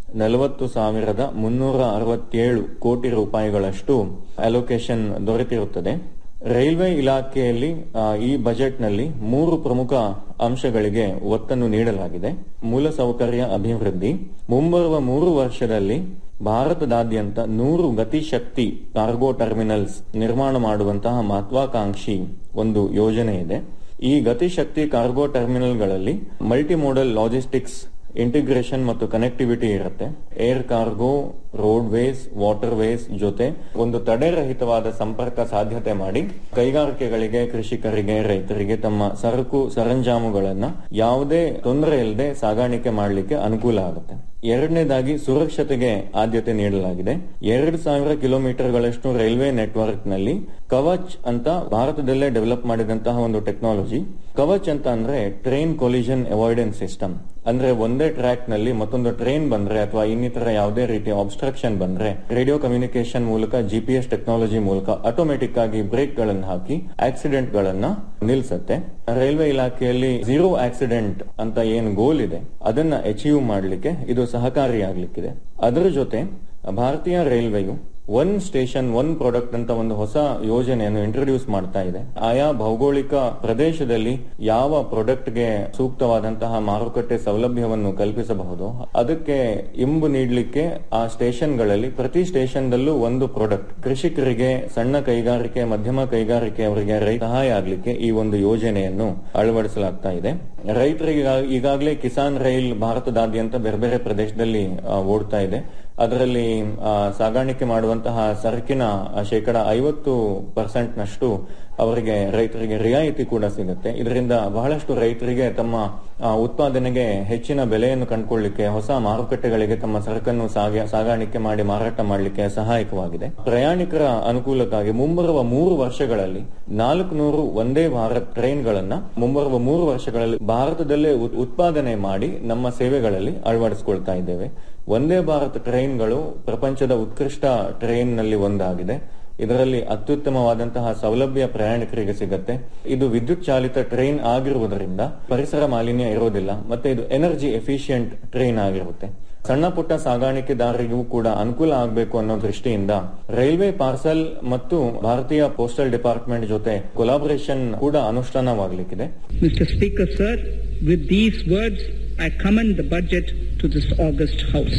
ನಲವತ್ತು ಸಾವಿರದ ಮುನ್ನೂರ ಅರವತ್ತೇಳು ಕೋಟಿ ರೂಪಾಯಿಗಳಷ್ಟು ಅಲೋಕೇಶನ್ ದೊರೆತಿರುತ್ತದೆ ರೈಲ್ವೆ ಇಲಾಖೆಯಲ್ಲಿ ಆ, ಈ ಬಜೆಟ್ನಲ್ಲಿ ಮೂರು ಪ್ರಮುಖ ಅಂಶಗಳಿಗೆ ಒತ್ತನ್ನು ನೀಡಲಾಗಿದೆ ಮೂಲಸೌಕರ್ಯ ಅಭಿವೃದ್ಧಿ ಮುಂಬರುವ ಮೂರು ವರ್ಷದಲ್ಲಿ ಭಾರತದಾದ್ಯಂತ ನೂರು ಗತಿಶಕ್ತಿ ಕಾರ್ಗೋ ಟರ್ಮಿನಲ್ಸ್ ನಿರ್ಮಾಣ ಮಾಡುವಂತಹ ಮಹತ್ವಾಕಾಂಕ್ಷಿ ಒಂದು ಯೋಜನೆ ಇದೆ ಈ ಗತಿಶಕ್ತಿ ಕಾರ್ಗೋ ಟರ್ಮಿನಲ್ಗಳಲ್ಲಿ ಮಲ್ಟಿಮೋಡಲ್ ಲಾಜಿಸ್ಟಿಕ್ಸ್ ಇಂಟಿಗ್ರೇಷನ್ ಮತ್ತು ಕನೆಕ್ಟಿವಿಟಿ ಇರುತ್ತೆ air cargo roadways waterways ಜೊತೆ ಒಂದು ತಡೆರಹಿತವಾದ ಸಂಪರ್ಕ ಸಾಧ್ಯತೆ ಮಾಡಿ ಕೈಗಾರಿಕೆಗಳಿಗೆ ಕೃಷಿಕರಿಗೆ ರೈತರಿಗೆ ತಮ್ಮ ಸರಕು ಸರಂಜಾಮುಗಳನ್ನ ಯಾವುದೇ ತೊಂದರೆ ಇಲ್ಲದೆ ಸಾಗಾಣಿಕೆ ಮಾಡಲಿಕ್ಕೆ ಅನುಕೂಲ ಆಗುತ್ತೆ ಎರಡನೇದಾಗಿ ಸುರಕ್ಷತೆಗೆ ಆದ್ಯತೆ ನೀಡಲಾಗಿದೆ ಎರಡು ಸಾವಿರ ಕಿಲೋಮೀಟರ್ಗಳಷ್ಟು ರೈಲ್ವೆ ನೆಟ್ವರ್ಕ್ ನಲ್ಲಿ ಕವಚ್ ಅಂತ ಭಾರತದಲ್ಲೇ ಡೆವಲಪ್ ಮಾಡಿದಂತಹ ಒಂದು ಟೆಕ್ನಾಲಜಿ ಕವಚ್ ಅಂತ ಅಂದ್ರೆ ಟ್ರೈನ್ ಕೊಲಿಷನ್ ಅವಾಯ್ಡೆನ್ಸ್ ಸಿಸ್ಟಮ್ ಅಂದ್ರೆ ಒಂದೇ ಟ್ರ್ಯಾಕ್ ನಲ್ಲಿ ಮತ್ತೊಂದು ಟ್ರೈನ್ ಬಂದ್ರೆ ಅಥವಾ ಇನ್ನಿತರ ಯಾವುದೇ ರೀತಿಯ ಆಬ್ಸ್ಟ್ರಕ್ಷನ್ ಬಂದ್ರೆ ರೇಡಿಯೋ ಕಮ್ಯುನಿಕೇಶನ್ ಮೂಲಕ ಜಿಪಿಎಸ್ ಟೆಕ್ನಾಲಜಿ ಮೂಲಕ ಆಟೋಮೆಟಿಕ್ ಆಗಿ ಬ್ರೇಕ್ ಗಳನ್ನು ಹಾಕಿ ಆಕ್ಸಿಡೆಂಟ್ ಗಳನ್ನ ನಿಲ್ಸತ್ತೆ ರೈಲ್ವೆ ಇಲಾಖೆಯಲ್ಲಿ ಝೀರೋ ಆಕ್ಸಿಡೆಂಟ್ ಅಂತ ಏನು ಗೋಲ್ ಇದೆ ಅದನ್ನ ಅಚೀವ್ ಮಾಡಲಿಕ್ಕೆ ಇದು ಸಹಕಾರಿಯಾಗಲಿಕ್ಕಿದೆ ಅದರ ಜೊತೆ ಭಾರತೀಯ ರೈಲ್ವೆಯು ಒನ್ ಸ್ಟೇಷನ್ ಒನ್ ಪ್ರಾಡಕ್ಟ್ ಅಂತ ಒಂದು ಹೊಸ ಯೋಜನೆಯನ್ನು ಇಂಟ್ರೊಡ್ಯೂಸ್ ಮಾಡ್ತಾ ಇದೆ ಆಯಾ ಭೌಗೋಳಿಕ ಪ್ರದೇಶದಲ್ಲಿ ಯಾವ ಪ್ರಾಡಕ್ಟ್ಗೆ ಸೂಕ್ತವಾದಂತಹ ಮಾರುಕಟ್ಟೆ ಸೌಲಭ್ಯವನ್ನು ಕಲ್ಪಿಸಬಹುದು ಅದಕ್ಕೆ ಇಂಬು ನೀಡಲಿಕ್ಕೆ ಆ ಸ್ಟೇಷನ್ಗಳಲ್ಲಿ ಪ್ರತಿ ಸ್ಟೇಷನ್ದಲ್ಲೂ ಒಂದು ಪ್ರಾಡಕ್ಟ್ ಕೃಷಿಕರಿಗೆ ಸಣ್ಣ ಕೈಗಾರಿಕೆ ಮಧ್ಯಮ ಕೈಗಾರಿಕೆ ಅವರಿಗೆ ರೈತ ಸಹಾಯ ಆಗಲಿಕ್ಕೆ ಈ ಒಂದು ಯೋಜನೆಯನ್ನು ಅಳವಡಿಸಲಾಗ್ತಾ ಇದೆ ರೈತರಿಗೆ ಈಗಾಗಲೇ ಕಿಸಾನ್ ರೈಲ್ ಭಾರತದಾದ್ಯಂತ ಬೇರೆ ಬೇರೆ ಪ್ರದೇಶದಲ್ಲಿ ಆ, ಓಡ್ತಾ ಇದೆ ಅದರಲ್ಲಿ ಆ, ಸಾಗಾಣಿಕೆ ಮಾಡುವಂತಹ ಸರಕಿನ ಆ, ಶೇಕಡ ಐವತ್ತು ಪರ್ಸೆಂಟ್ ನಷ್ಟು ಅವರಿಗೆ ರೈತರಿಗೆ ರಿಯಾಯಿತಿ ಕೂಡ ಸಿಗುತ್ತೆ ಇದರಿಂದ ಬಹಳಷ್ಟು ರೈತರಿಗೆ ತಮ್ಮ ಆ, ಉತ್ಪಾದನೆಗೆ ಹೆಚ್ಚಿನ ಬೆಲೆಯನ್ನು ಕಂಡುಕೊಳ್ಳಿಕ್ಕೆ ಹೊಸ ಮಾರುಕಟ್ಟೆಗಳಿಗೆ ತಮ್ಮ ಸರಕನ್ನು ಸಾಗ- ಸಾಗಾಣಿಕೆ ಮಾಡಿ ಮಾರಾಟ ಮಾಡಲಿಕ್ಕೆ ಸಹಾಯಕವಾಗಿದೆ ಪ್ರಯಾಣಿಕರ ಅನುಕೂಲಕ್ಕಾಗಿ ಮುಂಬರುವ ಮೂರು ವರ್ಷಗಳಲ್ಲಿ ನಾಲ್ಕು ನೂರು ಒಂದೇ ಭಾರತ್ ಟ್ರೈನ್ಗಳನ್ನ ಮುಂಬರುವ ಮೂರು ವರ್ಷಗಳಲ್ಲಿ ಭಾರತದಲ್ಲೇ ಉತ್- ಉತ್ಪಾದನೆ ಮಾಡಿ ನಮ್ಮ ಸೇವೆಗಳಲ್ಲಿ ಅಳವಡಿಸಿಕೊಳ್ತಾ ಇದ್ದೇವೆ ಒಂದೇ ಭಾರತ್ ಟ್ರೈನ್ಗಳು ಪ್ರಪಂಚದ ಉತ್ಕೃಷ್ಟ ಟ್ರೈನ್ ನಲ್ಲಿ ಒಂದಾಗಿದೆ ಇದರಲ್ಲಿ ಅತ್ಯುತ್ತಮವಾದಂತಹ ಸೌಲಭ್ಯ ಪ್ರಯಾಣಿಕರಿಗೆ ಸಿಗತ್ತೆ ಇದು ವಿದ್ಯುತ್ ಚಾಲಿತ ಟ್ರೈನ್ ಆಗಿರುವುದರಿಂದ ಪರಿಸರ ಮಾಲಿನ್ಯ ಇರೋದಿಲ್ಲ ಮತ್ತೆ ಇದು ಎನರ್ಜಿ ಎಫಿಷಿಯಂಟ್ ಟ್ರೈನ್ ಆಗಿರುತ್ತೆ ಸಣ್ಣ ಪುಟ್ಟ ಸಾಗಾಣಿಕೆದಾರರಿಗೂ ಕೂಡ ಅನುಕೂಲ ಆಗಬೇಕು ಅನ್ನೋ ದೃಷ್ಟಿಯಿಂದ ರೈಲ್ವೆ ಪಾರ್ಸಲ್ ಮತ್ತು ಭಾರತೀಯ ಪೋಸ್ಟಲ್ ಡಿಪಾರ್ಟ್ಮೆಂಟ್ ಜೊತೆ ಕೊಲಾಬರೇಷನ್ ಕೂಡ ಅನುಷ್ಠಾನವಾಗಲಿಕ್ಕಿದೆ Mr. Speaker, sir, with these words, I commend the budget to this August House.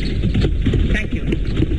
Thank you.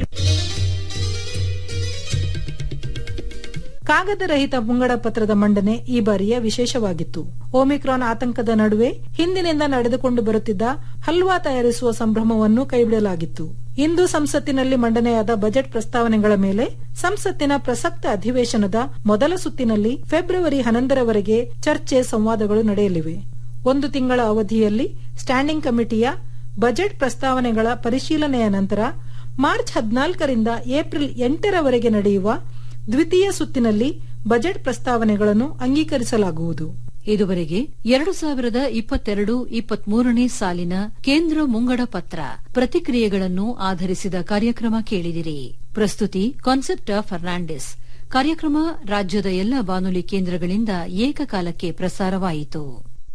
ಕಾಗದ ರಹಿತ ಮುಂಗಡ ಪತ್ರದ ಮಂಡನೆ ಈ ಬಾರಿಯ ವಿಶೇಷವಾಗಿತ್ತು ಓಮಿಕ್ರಾನ್ ಆತಂಕದ ನಡುವೆ ಹಿಂದಿನಿಂದ ನಡೆದುಕೊಂಡು ಬರುತ್ತಿದ್ದ ಹಲ್ವಾ ತಯಾರಿಸುವ ಸಂಭ್ರಮವನ್ನು ಕೈಬಿಡಲಾಗಿತ್ತು ಇಂದು ಸಂಸತ್ತಿನಲ್ಲಿ ಮಂಡನೆಯಾದ ಬಜೆಟ್ ಪ್ರಸ್ತಾವನೆಗಳ ಮೇಲೆ ಸಂಸತ್ತಿನ ಪ್ರಸಕ್ತ ಅಧಿವೇಶನದ ಮೊದಲ ಸುತ್ತಿನಲ್ಲಿ ಫೆಬ್ರವರಿ ಹನ್ನೊಂದರವರೆಗೆ ಚರ್ಚೆ ಸಂವಾದಗಳು ನಡೆಯಲಿವೆ ಒಂದು ತಿಂಗಳ ಅವಧಿಯಲ್ಲಿ ಸ್ಟ್ಯಾಂಡಿಂಗ್ ಕಮಿಟಿಯ ಬಜೆಟ್ ಪ್ರಸ್ತಾವನೆಗಳ ಪರಿಶೀಲನೆಯ ನಂತರ ಮಾರ್ಚ್ ಹದಿನಾಲ್ಕರಿಂದ ಏಪ್ರಿಲ್ ಎಂಟರವರೆಗೆ ನಡೆಯುವ ದ್ವಿತೀಯ ಸುತ್ತಿನಲ್ಲಿ ಬಜೆಟ್ ಪ್ರಸ್ತಾವನೆಗಳನ್ನು ಅಂಗೀಕರಿಸಲಾಗುವುದು ಇದುವರೆಗೆ ಎರಡು ಸಾವಿರದ ಇಪ್ಪತ್ತೆರಡು ಇಪ್ಪತ್ಮೂರನೇ ಸಾಲಿನ ಕೇಂದ್ರ ಮುಂಗಡ ಪತ್ರ ಪ್ರತಿಕ್ರಿಯೆಗಳನ್ನು ಆಧರಿಸಿದ ಕಾರ್ಯಕ್ರಮ ಕೇಳಿದಿರಿ ಪ್ರಸ್ತುತಿ ಕಾನ್ಸೆಪ್ಟ ಫರ್ನಾಂಡಿಸ್ ಕಾರ್ಯಕ್ರಮ ರಾಜ್ಯದ ಎಲ್ಲ ಬಾನುಲಿ ಕೇಂದ್ರಗಳಿಂದ ಏಕಕಾಲಕ್ಕೆ ಪ್ರಸಾರವಾಯಿತು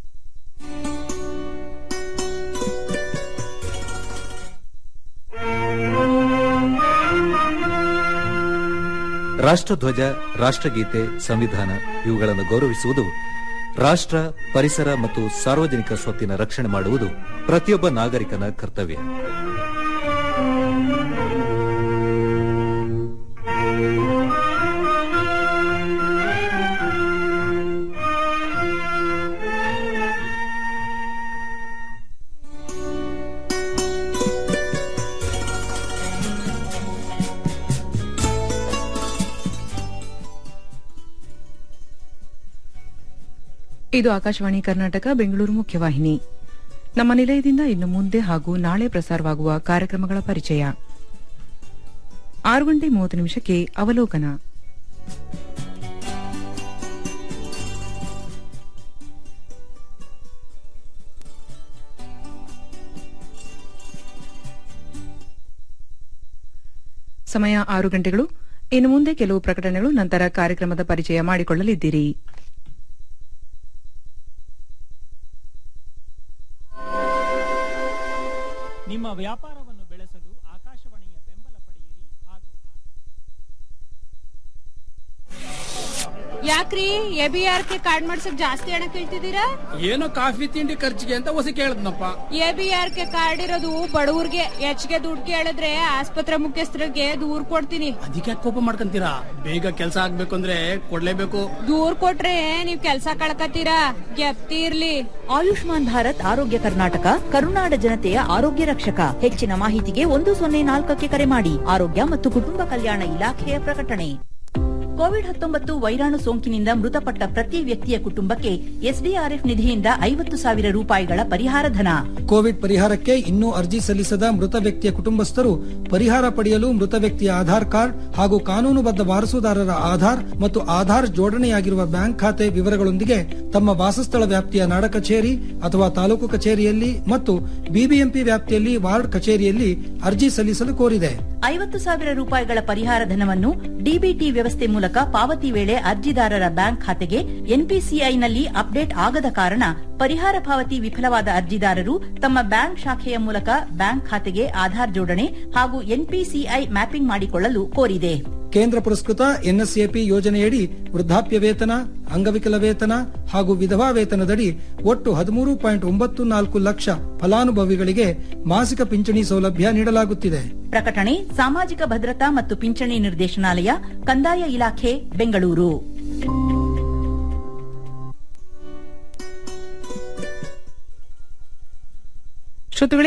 ರಾಷ್ಟ್ರಧ್ವಜ ರಾಷ್ಟ್ರಗೀತೆ ಸಂವಿಧಾನ ಇವುಗಳನ್ನು ಗೌರವಿಸುವುದು ರಾಷ್ಟ್ರ ಪರಿಸರ ಮತ್ತು ಸಾರ್ವಜನಿಕ ಸ್ವತ್ತಿನ ರಕ್ಷಣೆ ಮಾಡುವುದು ಪ್ರತಿಯೊಬ್ಬ ನಾಗರಿಕನ ಕರ್ತವ್ಯ ಇದು ಆಕಾಶವಾಣಿ ಕರ್ನಾಟಕ ಬೆಂಗಳೂರು ಮುಖ್ಯವಾಹಿನಿ ನಮ್ಮ ನಿಲಯದಿಂದ ಇನ್ನು ಮುಂದೆ ಹಾಗೂ ನಾಳೆ ಪ್ರಸಾರವಾಗುವ ಕಾರ್ಯಕ್ರಮಗಳ ಪರಿಚಯ ಆರು ಗಂಟೆ ಮೂವತ್ತು ನಿಮಿಷಕ್ಕೆ ಅವಲೋಕನ ಸಮಯ ಆರು ಗಂಟೆಗಳು ಇನ್ನು ಮುಂದೆ ಕೆಲವು ಪ್ರಕಟಣೆಗಳು ನಂತರ ಕಾರ್ಯಕ್ರಮದ ಪರಿಚಯ ಮಾಡಿಕೊಳ್ಳಲಿದ್ದೀರಿ ನಿಮ್ಮ ವ್ಯಾಪಾರವನ್ನು ಬೆಳೆಸಲು ಯಾಕ್ರಿ A B R K card ಮಾಡ್ಸಕ್ ಜಾಸ್ತಿ ಹಣ ಕೇಳ್ತಿದ್ದೀರಾ ಏನೋ ಕಾಫಿ ತಿಂಡಿ ಖರ್ಚಿಗೆ ಅಂತ ಹೊಸ ಕೇಳದ್ನಪ್ಪ A B R K card ಇರೋದು ಬಡವ್ರಿಗೆ ಹೆಚ್ಚಿಗೆ ದುಡ್ಡು ಕೇಳಿದ್ರೆ ಆಸ್ಪತ್ರೆ ಮುಖ್ಯಸ್ಥರಿಗೆ ದೂರ್ ಕೊಡ್ತೀನಿ ಅದಕ್ಕೆ ಯಾಕ್ ಕೋಪ ಮಾಡ್ಕೊಂತೀರಾ ಬೇಗ ಕೆಲಸ ಆಗ್ಬೇಕು ಅಂದ್ರೆ ಕೊಡ್ಲೇಬೇಕು ದೂರ್ ಕೊಟ್ರೆ ನೀವ್ ಕೆಲ್ಸ ಕಳ್ಕತ್ತೀರಾ ಗೆಪ್ತಿ ಇರ್ಲಿ ಆಯುಷ್ಮಾನ್ ಭಾರತ್ ಆರೋಗ್ಯ ಕರ್ನಾಟಕ ಕರುನಾಡ ಜನತೆಯ ಆರೋಗ್ಯ ರಕ್ಷಕ ಹೆಚ್ಚಿನ ಮಾಹಿತಿಗೆ ಒಂದು ಸೊನ್ನೆ ನಾಲ್ಕಕ್ಕೆ ಕರೆ ಮಾಡಿ ಆರೋಗ್ಯ ಮತ್ತು ಕುಟುಂಬ ಕಲ್ಯಾಣ ಇಲಾಖೆಯ ಪ್ರಕಟಣೆ ಕೋವಿಡ್ ಹತ್ತೊಂಬತ್ತು ವೈರಾಣು ಸೋಂಕಿನಿಂದ ಮೃತಪಟ್ಟ ಪ್ರತಿ ವ್ಯಕ್ತಿಯ ಕುಟುಂಬಕ್ಕೆ ಎಸ್ಡಿಆರ್ಎಫ್ ನಿಧಿಯಿಂದ ಐವತ್ತು ಸಾವಿರ ರೂಪಾಯಿಗಳ ಪರಿಹಾರ ಧನ ಕೋವಿಡ್ ಪರಿಹಾರಕ್ಕೆ ಇನ್ನೂ ಅರ್ಜಿ ಸಲ್ಲಿಸದ ಮೃತ ವ್ಯಕ್ತಿಯ ಕುಟುಂಬಸ್ಥರು ಪರಿಹಾರ ಪಡೆಯಲು ಮೃತ ವ್ಯಕ್ತಿಯ ಆಧಾರ್ ಕಾರ್ಡ್ ಹಾಗೂ ಕಾನೂನುಬದ್ಧ ವಾರಸುದಾರರ ಆಧಾರ್ ಮತ್ತು ಆಧಾರ್ ಜೋಡಣೆಯಾಗಿರುವ ಬ್ಯಾಂಕ್ ಖಾತೆ ವಿವರಗಳೊಂದಿಗೆ ತಮ್ಮ ವಾಸಸ್ಥಳ ವ್ಯಾಪ್ತಿಯ ನಾಡ ಕಚೇರಿ ಅಥವಾ ತಾಲೂಕು ಕಚೇರಿಯಲ್ಲಿ ಮತ್ತು ಬಿಬಿಎಂಪಿ ವ್ಯಾಪ್ತಿಯಲ್ಲಿ ವಾರ್ಡ್ ಕಚೇರಿಯಲ್ಲಿ ಅರ್ಜಿ ಸಲ್ಲಿಸಲು ಕೋರಿದೆ ಐವತ್ತು ಸಾವಿರ ರೂಪಾಯಿಗಳ ಪರಿಹಾರ ಧನವನ್ನು ಡಿಬಿಟಿ ವ್ಯವಸ್ಥೆ ಮೂಲಕ ಪಾವತಿ ವೇಳೆ ಅರ್ಜಿದಾರರ ಬ್ಯಾಂಕ್ ಖಾತೆಗೆ ಎನ್ಪಿಸಿಐನಲ್ಲಿ ಅಪ್ಡೇಟ್ ಆಗದ ಕಾರಣ ಪರಿಹಾರ ಪಾವತಿ ವಿಫಲವಾದ ಅರ್ಜಿದಾರರು ತಮ್ಮ ಬ್ಯಾಂಕ್ ಶಾಖೆಯ ಮೂಲಕ ಬ್ಯಾಂಕ್ ಖಾತೆಗೆ ಆಧಾರ್ ಜೋಡಣೆ ಹಾಗೂ ಎನ್ಪಿಸಿಐ ಮ್ಯಾಪಿಂಗ್ ಮಾಡಿಕೊಳ್ಳಲು ಕೋರಿದೆ ಕೇಂದ್ರ ಪುರಸ್ಕೃತ ಎನ್ಎಸ್ಎಪಿ ಯೋಜನೆಯಡಿ ವೃದ್ಧಾಪ್ಯ ವೇತನ ಅಂಗವಿಕಲ ವೇತನ ಹಾಗೂ ವಿಧವಾ ವೇತನದಡಿ ಒಟ್ಟು ಹದಿಮೂರು ಪಾಯಿಂಟ್ ಒಂಬತ್ತು ನಾಲ್ಕು ಲಕ್ಷ ಫಲಾನುಭವಿಗಳಿಗೆ ಮಾಸಿಕ ಪಿಂಚಣಿ ಸೌಲಭ್ಯ ನೀಡಲಾಗುತ್ತಿದೆ ಪ್ರಕಟಣೆ ಸಾಮಾಜಿಕ ಭದ್ರತಾ ಮತ್ತು ಪಿಂಚಣಿ ನಿರ್ದೇಶನಾಲಯ ಕಂದಾಯ ಇಲಾಖೆ ಬೆಂಗಳೂರು ಶ್ರೋತೃಗಳೇ